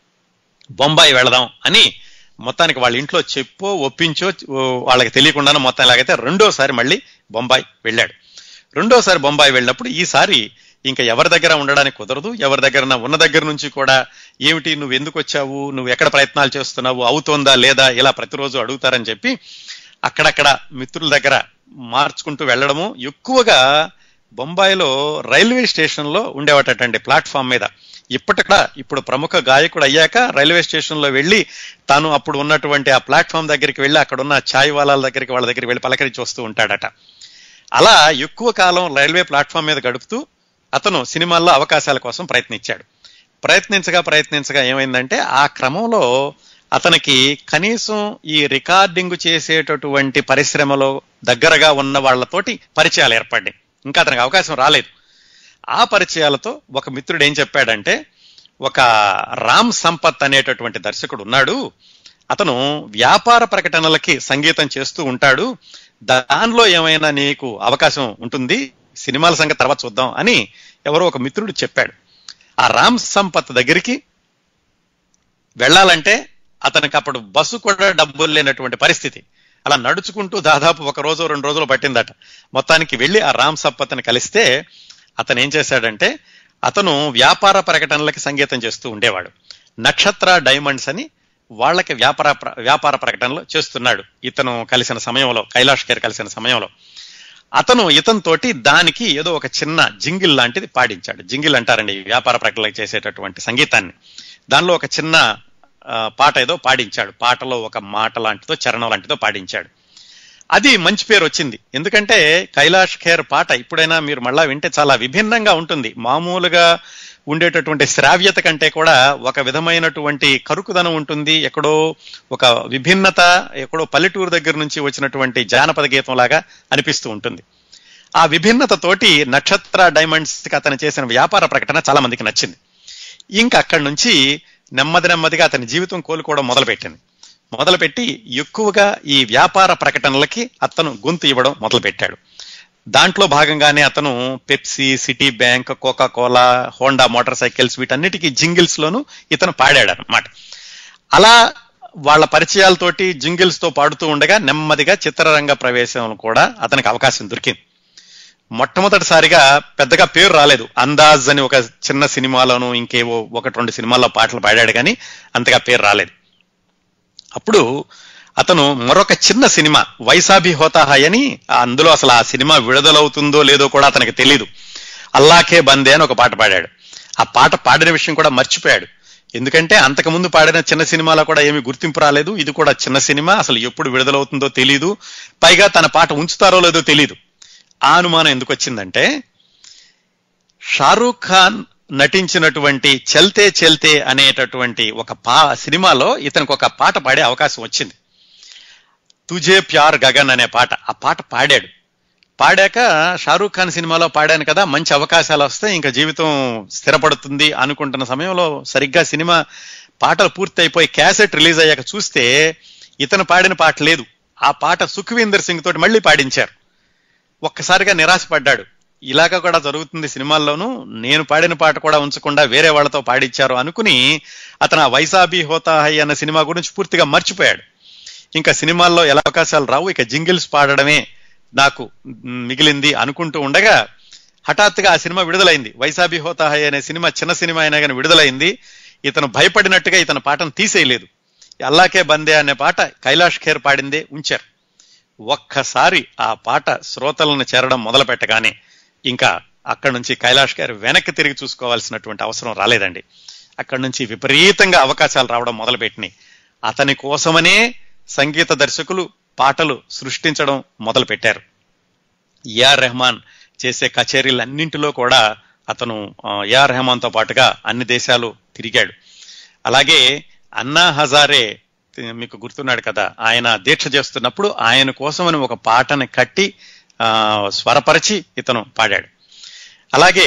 బొంబాయి వెళదాం అని మొత్తానికి వాళ్ళ ఇంట్లో చెప్పో ఒప్పించో ఓ, వాళ్ళకి తెలియకుండానే మొత్తం ఎలాగైతే రెండోసారి మళ్ళీ బొంబాయి వెళ్ళాడు రెండోసారి బొంబాయి వెళ్ళినప్పుడు ఈసారి ఇంకా ఎవరి దగ్గర ఉండడానికి కుదరదు ఎవరి దగ్గర ఉన్న దగ్గర నుంచి కూడా ఏమిటి నువ్వు ఎందుకు వచ్చావు నువ్వు ఎక్కడ ప్రయత్నాలు చేస్తున్నావు అవుతోందా లేదా ఇలా ప్రతిరోజు అడుగుతారని చెప్పి అక్కడక్కడ మిత్రుల దగ్గర మార్చుకుంటూ వెళ్ళడము ఎక్కువగా బొంబాయిలో రైల్వే స్టేషన్ లో ఉండేవాటండి ప్లాట్ఫామ్ మీద ఇప్పటికడా ఇప్పుడు ప్రముఖ గాయకుడు అయ్యాక రైల్వే స్టేషన్ లో వెళ్ళి తాను అప్పుడు ఉన్నటువంటి ఆ ప్లాట్ఫామ్ దగ్గరికి వెళ్ళి అక్కడ ఉన్న ఛాయ్ వాలాల దగ్గరికి వాళ్ళ దగ్గరికి వెళ్ళి పలకరించి వస్తూ ఉంటాడట అలా ఎక్కువ కాలం రైల్వే ప్లాట్ఫామ్ మీద గడుపుతూ అతను సినిమాల్లో అవకాశాల కోసం ప్రయత్నించాడు ప్రయత్నించగా ప్రయత్నించగా ఏమైందంటే ఆ క్రమంలో అతనికి కనీసం ఈ రికార్డింగ్ చేసేటటువంటి పరిశ్రమలో దగ్గరగా ఉన్న వాళ్ళతోటి పరిచయాలు ఏర్పడ్డాయి ఇంకా అతనికి అవకాశం రాలేదు ఆ పరిచయాలతో ఒక మిత్రుడు ఏం చెప్పాడంటే ఒక రామ్ సంపత్ అనేటటువంటి దర్శకుడు ఉన్నాడు అతను వ్యాపార ప్రకటనలకి సంగీతం చేస్తూ ఉంటాడు దానిలో ఏమైనా నీకు అవకాశం ఉంటుంది సినిమాల సంగతి తర్వాత చూద్దాం అని ఎవరో ఒక మిత్రుడు చెప్పాడు ఆ రామ్ సంపత్ దగ్గరికి వెళ్ళాలంటే అతనికి అప్పుడు బస్సు కూడా డబ్బులు లేనటువంటి పరిస్థితి అలా నడుచుకుంటూ దాదాపు ఒక రోజు రెండు రోజులు పట్టిందట మొత్తానికి వెళ్ళి ఆ రామ్ సంపత్ని కలిస్తే అతను ఏం చేశాడంటే అతను వ్యాపార ప్రకటనలకి సంగీతం చేస్తూ ఉండేవాడు నక్షత్ర డైమండ్స్ అని వాళ్ళకి వ్యాపార ప్ర- వ్యాపార ప్రకటనలు చేస్తున్నాడు ఇతను కలిసిన సమయంలో కైలాష్ ఖేర్ కలిసిన సమయంలో అతను ఇతనితోటి దానికి ఏదో ఒక చిన్న జింగిల్ లాంటిది పాడించాడు జింగిల్ అంటారండి ఈ వ్యాపార ప్రకటనలకు చేసేటటువంటి సంగీతాన్ని దానిలో ఒక చిన్న ఆ, పాట ఏదో పాడించాడు పాటలో ఒక మాట లాంటిదో చరణం లాంటిదో పాడించాడు అది మంచి పేరు వచ్చింది ఎందుకంటే కైలాష్ ఖేర్ పాట ఇప్పుడైనా మీరు మళ్ళా వింటే చాలా విభిన్నంగా ఉంటుంది మామూలుగా ఉండేటటువంటి శ్రావ్యత కంటే కూడా ఒక విధమైనటువంటి కరుకుదనం ఉంటుంది ఎక్కడో ఒక విభిన్నత ఎక్కడో పల్లెటూరు దగ్గర నుంచి వచ్చినటువంటి జానపద గీతం లాగా అనిపిస్తూ ఉంటుంది ఆ విభిన్నత తోటి నక్షత్ర డైమండ్స్ కి అతను చేసిన వ్యాపార ప్రకటన చాలా మందికి నచ్చింది ఇంకా అక్కడి నుంచి నెమ్మది నెమ్మదిగా అతని జీవితం కోలుకోవడం మొదలుపెట్టింది మొదలుపెట్టి ఎక్కువగా ఈ వ్యాపార ప్రకటనలకి అతను గొంతు ఇవ్వడం మొదలుపెట్టాడు దాంట్లో భాగంగానే అతను Pepsi Citi Bank Coca Cola Honda motorcycles వీటన్నిటికీ జింగిల్స్ లోను ఇతను పాడాడు అనమాట అలా వాళ్ళ పరిచయాలతోటి జింగిల్స్ తో పాడుతూ ఉండగా నెమ్మదిగా చిత్రరంగ ప్రవేశం కూడా అతనికి అవకాశం దొరికింది మొట్టమొదటిసారిగా పెద్దగా పేరు రాలేదు అందాజ్ అని ఒక చిన్న సినిమాలోను ఇంకేవో ఒకటి రెండు సినిమాల్లో పాటలు పాడాడు కానీ అంతగా పేరు రాలేదు అప్పుడు అతను మరొక చిన్న సినిమా వైసాబి హోతా హై అని అందులో అసలు ఆ సినిమా విడుదలవుతుందో లేదో కూడా అతనికి తెలీదు అల్లాకే బందే అని ఒక పాట పాడాడు ఆ పాట పాడిన విషయం కూడా మర్చిపోయాడు ఎందుకంటే అంతకుముందు పాడిన చిన్న సినిమాలో కూడా ఏమీ గుర్తింపు రాలేదు ఇది కూడా చిన్న సినిమా అసలు ఎప్పుడు విడుదలవుతుందో తెలీదు పైగా తన పాట ఉంచుతారో లేదో తెలీదు ఆ అనుమానం ఎందుకు వచ్చిందంటే షారూఖ్ ఖాన్ నటించినటువంటి చెల్తే చెల్తే అనేటటువంటి ఒక పా సినిమాలో ఇతనికి ఒక పాట పాడే అవకాశం వచ్చింది తుజే ప్యార్ గగన్ అనే పాట ఆ పాట పాడాడు పాడాక షారూఖ్ ఖాన్ సినిమాలో పాడాను కదా మంచి అవకాశాలు వస్తే ఇంకా జీవితం స్థిరపడుతుంది అనుకుంటున్న సమయంలో సరిగ్గా సినిమా పాటలు పూర్తి అయిపోయి క్యాసెట్ రిలీజ్ అయ్యాక చూస్తే ఇతను పాడిన పాట లేదు ఆ పాట సుఖ్వీందర్ సింగ్ తోటి మళ్ళీ పాడించారు ఒక్కసారిగా నిరాశపడ్డాడు ఇలాగ కూడా జరుగుతుంది సినిమాల్లోనూ నేను పాడిన పాట కూడా ఉంచకుండా వేరే వాళ్ళతో పాడించారు అనుకుని అతను ఆ వైసాబీ హోతా హై అన్న సినిమా గురించి పూర్తిగా మర్చిపోయాడు ఇంకా సినిమాల్లో ఎలా అవకాశాలు రావు ఇక జింగిల్స్ పాడడమే నాకు మ్, మిగిలింది అనుకుంటూ ఉండగా హఠాత్తుగా ఆ సినిమా విడుదలైంది వైసాబీ హోతా హై అనే సినిమా చిన్న సినిమా అయినా కానీ విడుదలైంది ఇతను భయపడినట్టుగా ఇతను పాటను తీసేయలేదు అల్లాకే బందే అనే పాట కైలాష్ ఖేర్ పాడిందే ఉంచారు ఒక్కసారి ఆ పాట శ్రోతలను చేరడం మొదలు పెట్టగానే ఇంకా అక్కడి నుంచి కైలాష్ గారు వెనక్కి తిరిగి చూసుకోవాల్సినటువంటి అవసరం రాలేదండి అక్కడి నుంచి విపరీతంగా అవకాశాలు రావడం మొదలుపెట్టినాయి అతని కోసమనే సంగీత దర్శకులు పాటలు సృష్టించడం మొదలు పెట్టారు ఏఆర్ రెహమాన్ చేసే కచేరీలన్నింటిలో కూడా అతను ఆ, ఏఆర్ రెహమాన్తో పాటుగా అన్ని దేశాలు తిరిగాడు అలాగే అన్నా హజారే తి- మీకు గుర్తున్నాడు కదా ఆయన దీక్ష చేస్తున్నప్పుడు ఆయన కోసమని ఒక పాటని కట్టి ఆ, స్వరపరిచి ఇతను పాడాడు అలాగే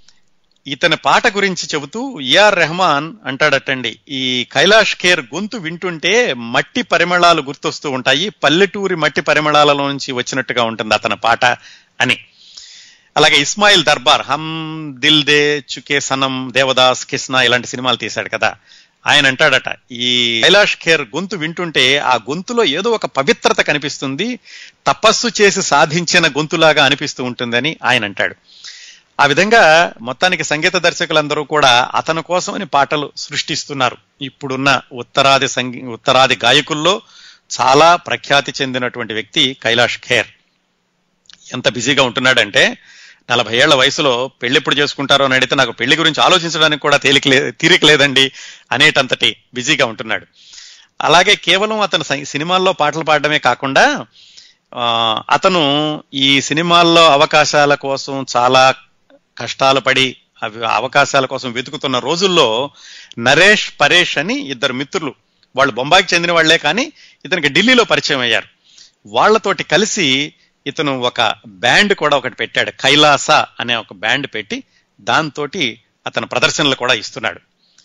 ఇతని పాట గురించి చెబుతూ ఏఆర్ రెహమాన్ అంటాడటండి ఈ కైలాష్ ఖేర్ గొంతు వింటుంటే మట్టి పరిమళాలు గుర్తొస్తూ ఉంటాయి పల్లెటూరి మట్టి పరిమళాలలో నుంచి వచ్చినట్టుగా ఉంటుంది అతని పాట అని అలాగే ఇస్మాయిల్ దర్బార్ హమ్ దిల్ దే చుకే సనం దేవదాస్ కిస్నా ఇలాంటి సినిమాలు తీశాడు కదా ఆయన అంటాడట ఈ కైలాష్ ఖేర్ గొంతు వింటుంటే ఆ గొంతులో ఏదో ఒక పవిత్రత కనిపిస్తుంది తపస్సు చేసి సాధించిన గొంతులాగా అనిపిస్తూ ఉంటుందని ఆయన అంటాడు ఆ విధంగా మొత్తానికి సంగీత దర్శకులందరూ కూడా అతని కోసమని పాటలు సృష్టిస్తున్నారు ఇప్పుడున్న ఉత్తరాది సంగీ ఉత్తరాది గాయకుల్లో చాలా ప్రఖ్యాతి చెందినటువంటి వ్యక్తి కైలాష్ ఖేర్ ఎంత బిజీగా ఉంటున్నాడంటే నలభై ఏళ్ల వయసులో పెళ్లి ఎప్పుడు చేసుకుంటారో అని అడిగితే నాకు పెళ్లి గురించి ఆలోచించడానికి కూడా తేలిక లే తీరిక లేదండి అనేటంతటి బిజీగా ఉంటున్నాడు అలాగే కేవలం అతను సై- సినిమాల్లో పాటలు పాడడమే కాకుండా ఆ, అతను ఈ సినిమాల్లో అవకాశాల కోసం చాలా కష్టాలు పడి అవి అవకాశాల కోసం వెతుకుతున్న రోజుల్లో నరేష్ పరేష్ అని ఇద్దరు మిత్రులు వాళ్ళు బొంబాయికి చెందిన వాళ్లే కానీ ఇతనికి ఢిల్లీలో పరిచయం అయ్యారు వాళ్ళతోటి కలిసి ఇతను ఒక బ్యాండ్ కూడా ఒకటి పెట్టాడు కైలాస అనే ఒక బ్యాండ్ పెట్టి దాంతో అతను ప్రదర్శనలు కూడా ఇస్తున్నాడు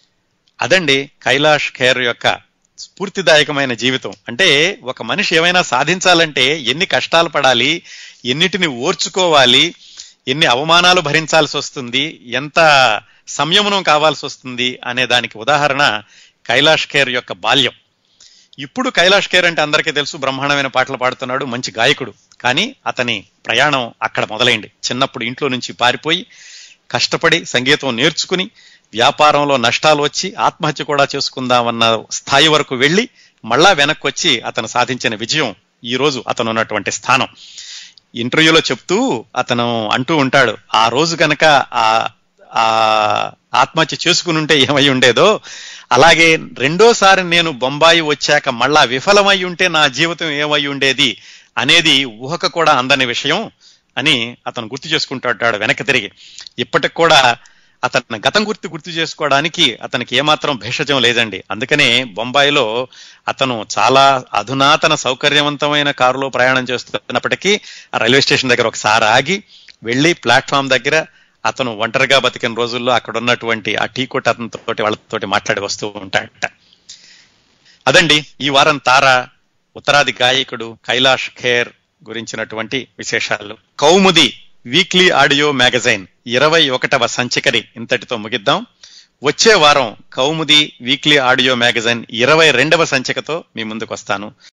అదండి కైలాష్ ఖేర్ యొక్క స్ఫూర్తిదాయకమైన జీవితం అంటే ఒక మనిషి ఏమైనా సాధించాలంటే ఎన్ని కష్టాలు పడాలి ఎన్నిటిని ఓర్చుకోవాలి ఎన్ని అవమానాలు భరించాల్సి వస్తుంది ఎంత సంయమనం కావాల్సి వస్తుంది అనే దానికి ఉదాహరణ కైలాష్ ఖేర్ యొక్క బాల్యం ఇప్పుడు కైలాష్ ఖేర్ అంటే అందరికీ తెలుసు బ్రహ్మాండమైన పాటలు పాడుతున్నాడు మంచి గాయకుడు కానీ అతని ప్రయాణం అక్కడ మొదలైంది చిన్నప్పుడు ఇంట్లో నుంచి పారిపోయి కష్టపడి సంగీతం నేర్చుకుని వ్యాపారంలో నష్టాలు వచ్చి ఆత్మహత్య కూడా చేసుకుందామన్న స్థాయి వరకు వెళ్ళి మళ్ళా వెనక్కి వచ్చి అతను సాధించిన విజయం ఈ రోజు అతను ఉన్నటువంటి స్థానం ఇంటర్వ్యూలో చెప్తూ అతను అంటూ ఉంటాడు ఆ రోజు కనుక ఆ ఆ ఆత్మహత్య చేసుకుని ఉంటే ఏమై ఉండేదో అలాగే రెండోసారి నేను బొంబాయి వచ్చాక మళ్ళా విఫలమై ఉంటే నా జీవితం ఏమై ఉండేది అనేది ఊహక కూడా అందని విషయం అని అతను గుర్తు చేసుకుంటాడు వెనక్కి తిరిగి ఇప్పటికి కూడా అతని గతం గుర్తు గుర్తు చేసుకోవడానికి అతనికి ఏమాత్రం భేషజం లేదండి అందుకనే బొంబాయిలో అతను చాలా అధునాతన సౌకర్యవంతమైన కారులో ప్రయాణం చేస్తున్నప్పటికీ ఆ రైల్వే స్టేషన్ దగ్గర ఒకసారి ఆగి వెళ్ళి ప్లాట్ఫామ్ దగ్గర అతను ఒంటరిగా బతికిన రోజుల్లో అక్కడ ఉన్నటువంటి ఆ టీ కొట్ అతనితోటి వాళ్ళతోటి మాట్లాడి వస్తూ ఉంటాడట అదండి ఈ వారం తార ఉత్తరాది గాయకుడు కైలాష్ ఖేర్ గురించినటువంటి విశేషాలు కౌముది వీక్లీ ఆడియో మ్యాగజైన్ ఇరవై ఒకటవ సంచికని ఇంతటితో ముగిద్దాం వచ్చే వారం కౌముది వీక్లీ ఆడియో మ్యాగజైన్ ఇరవై రెండవ సంచికతో మీ ముందుకు వస్తాను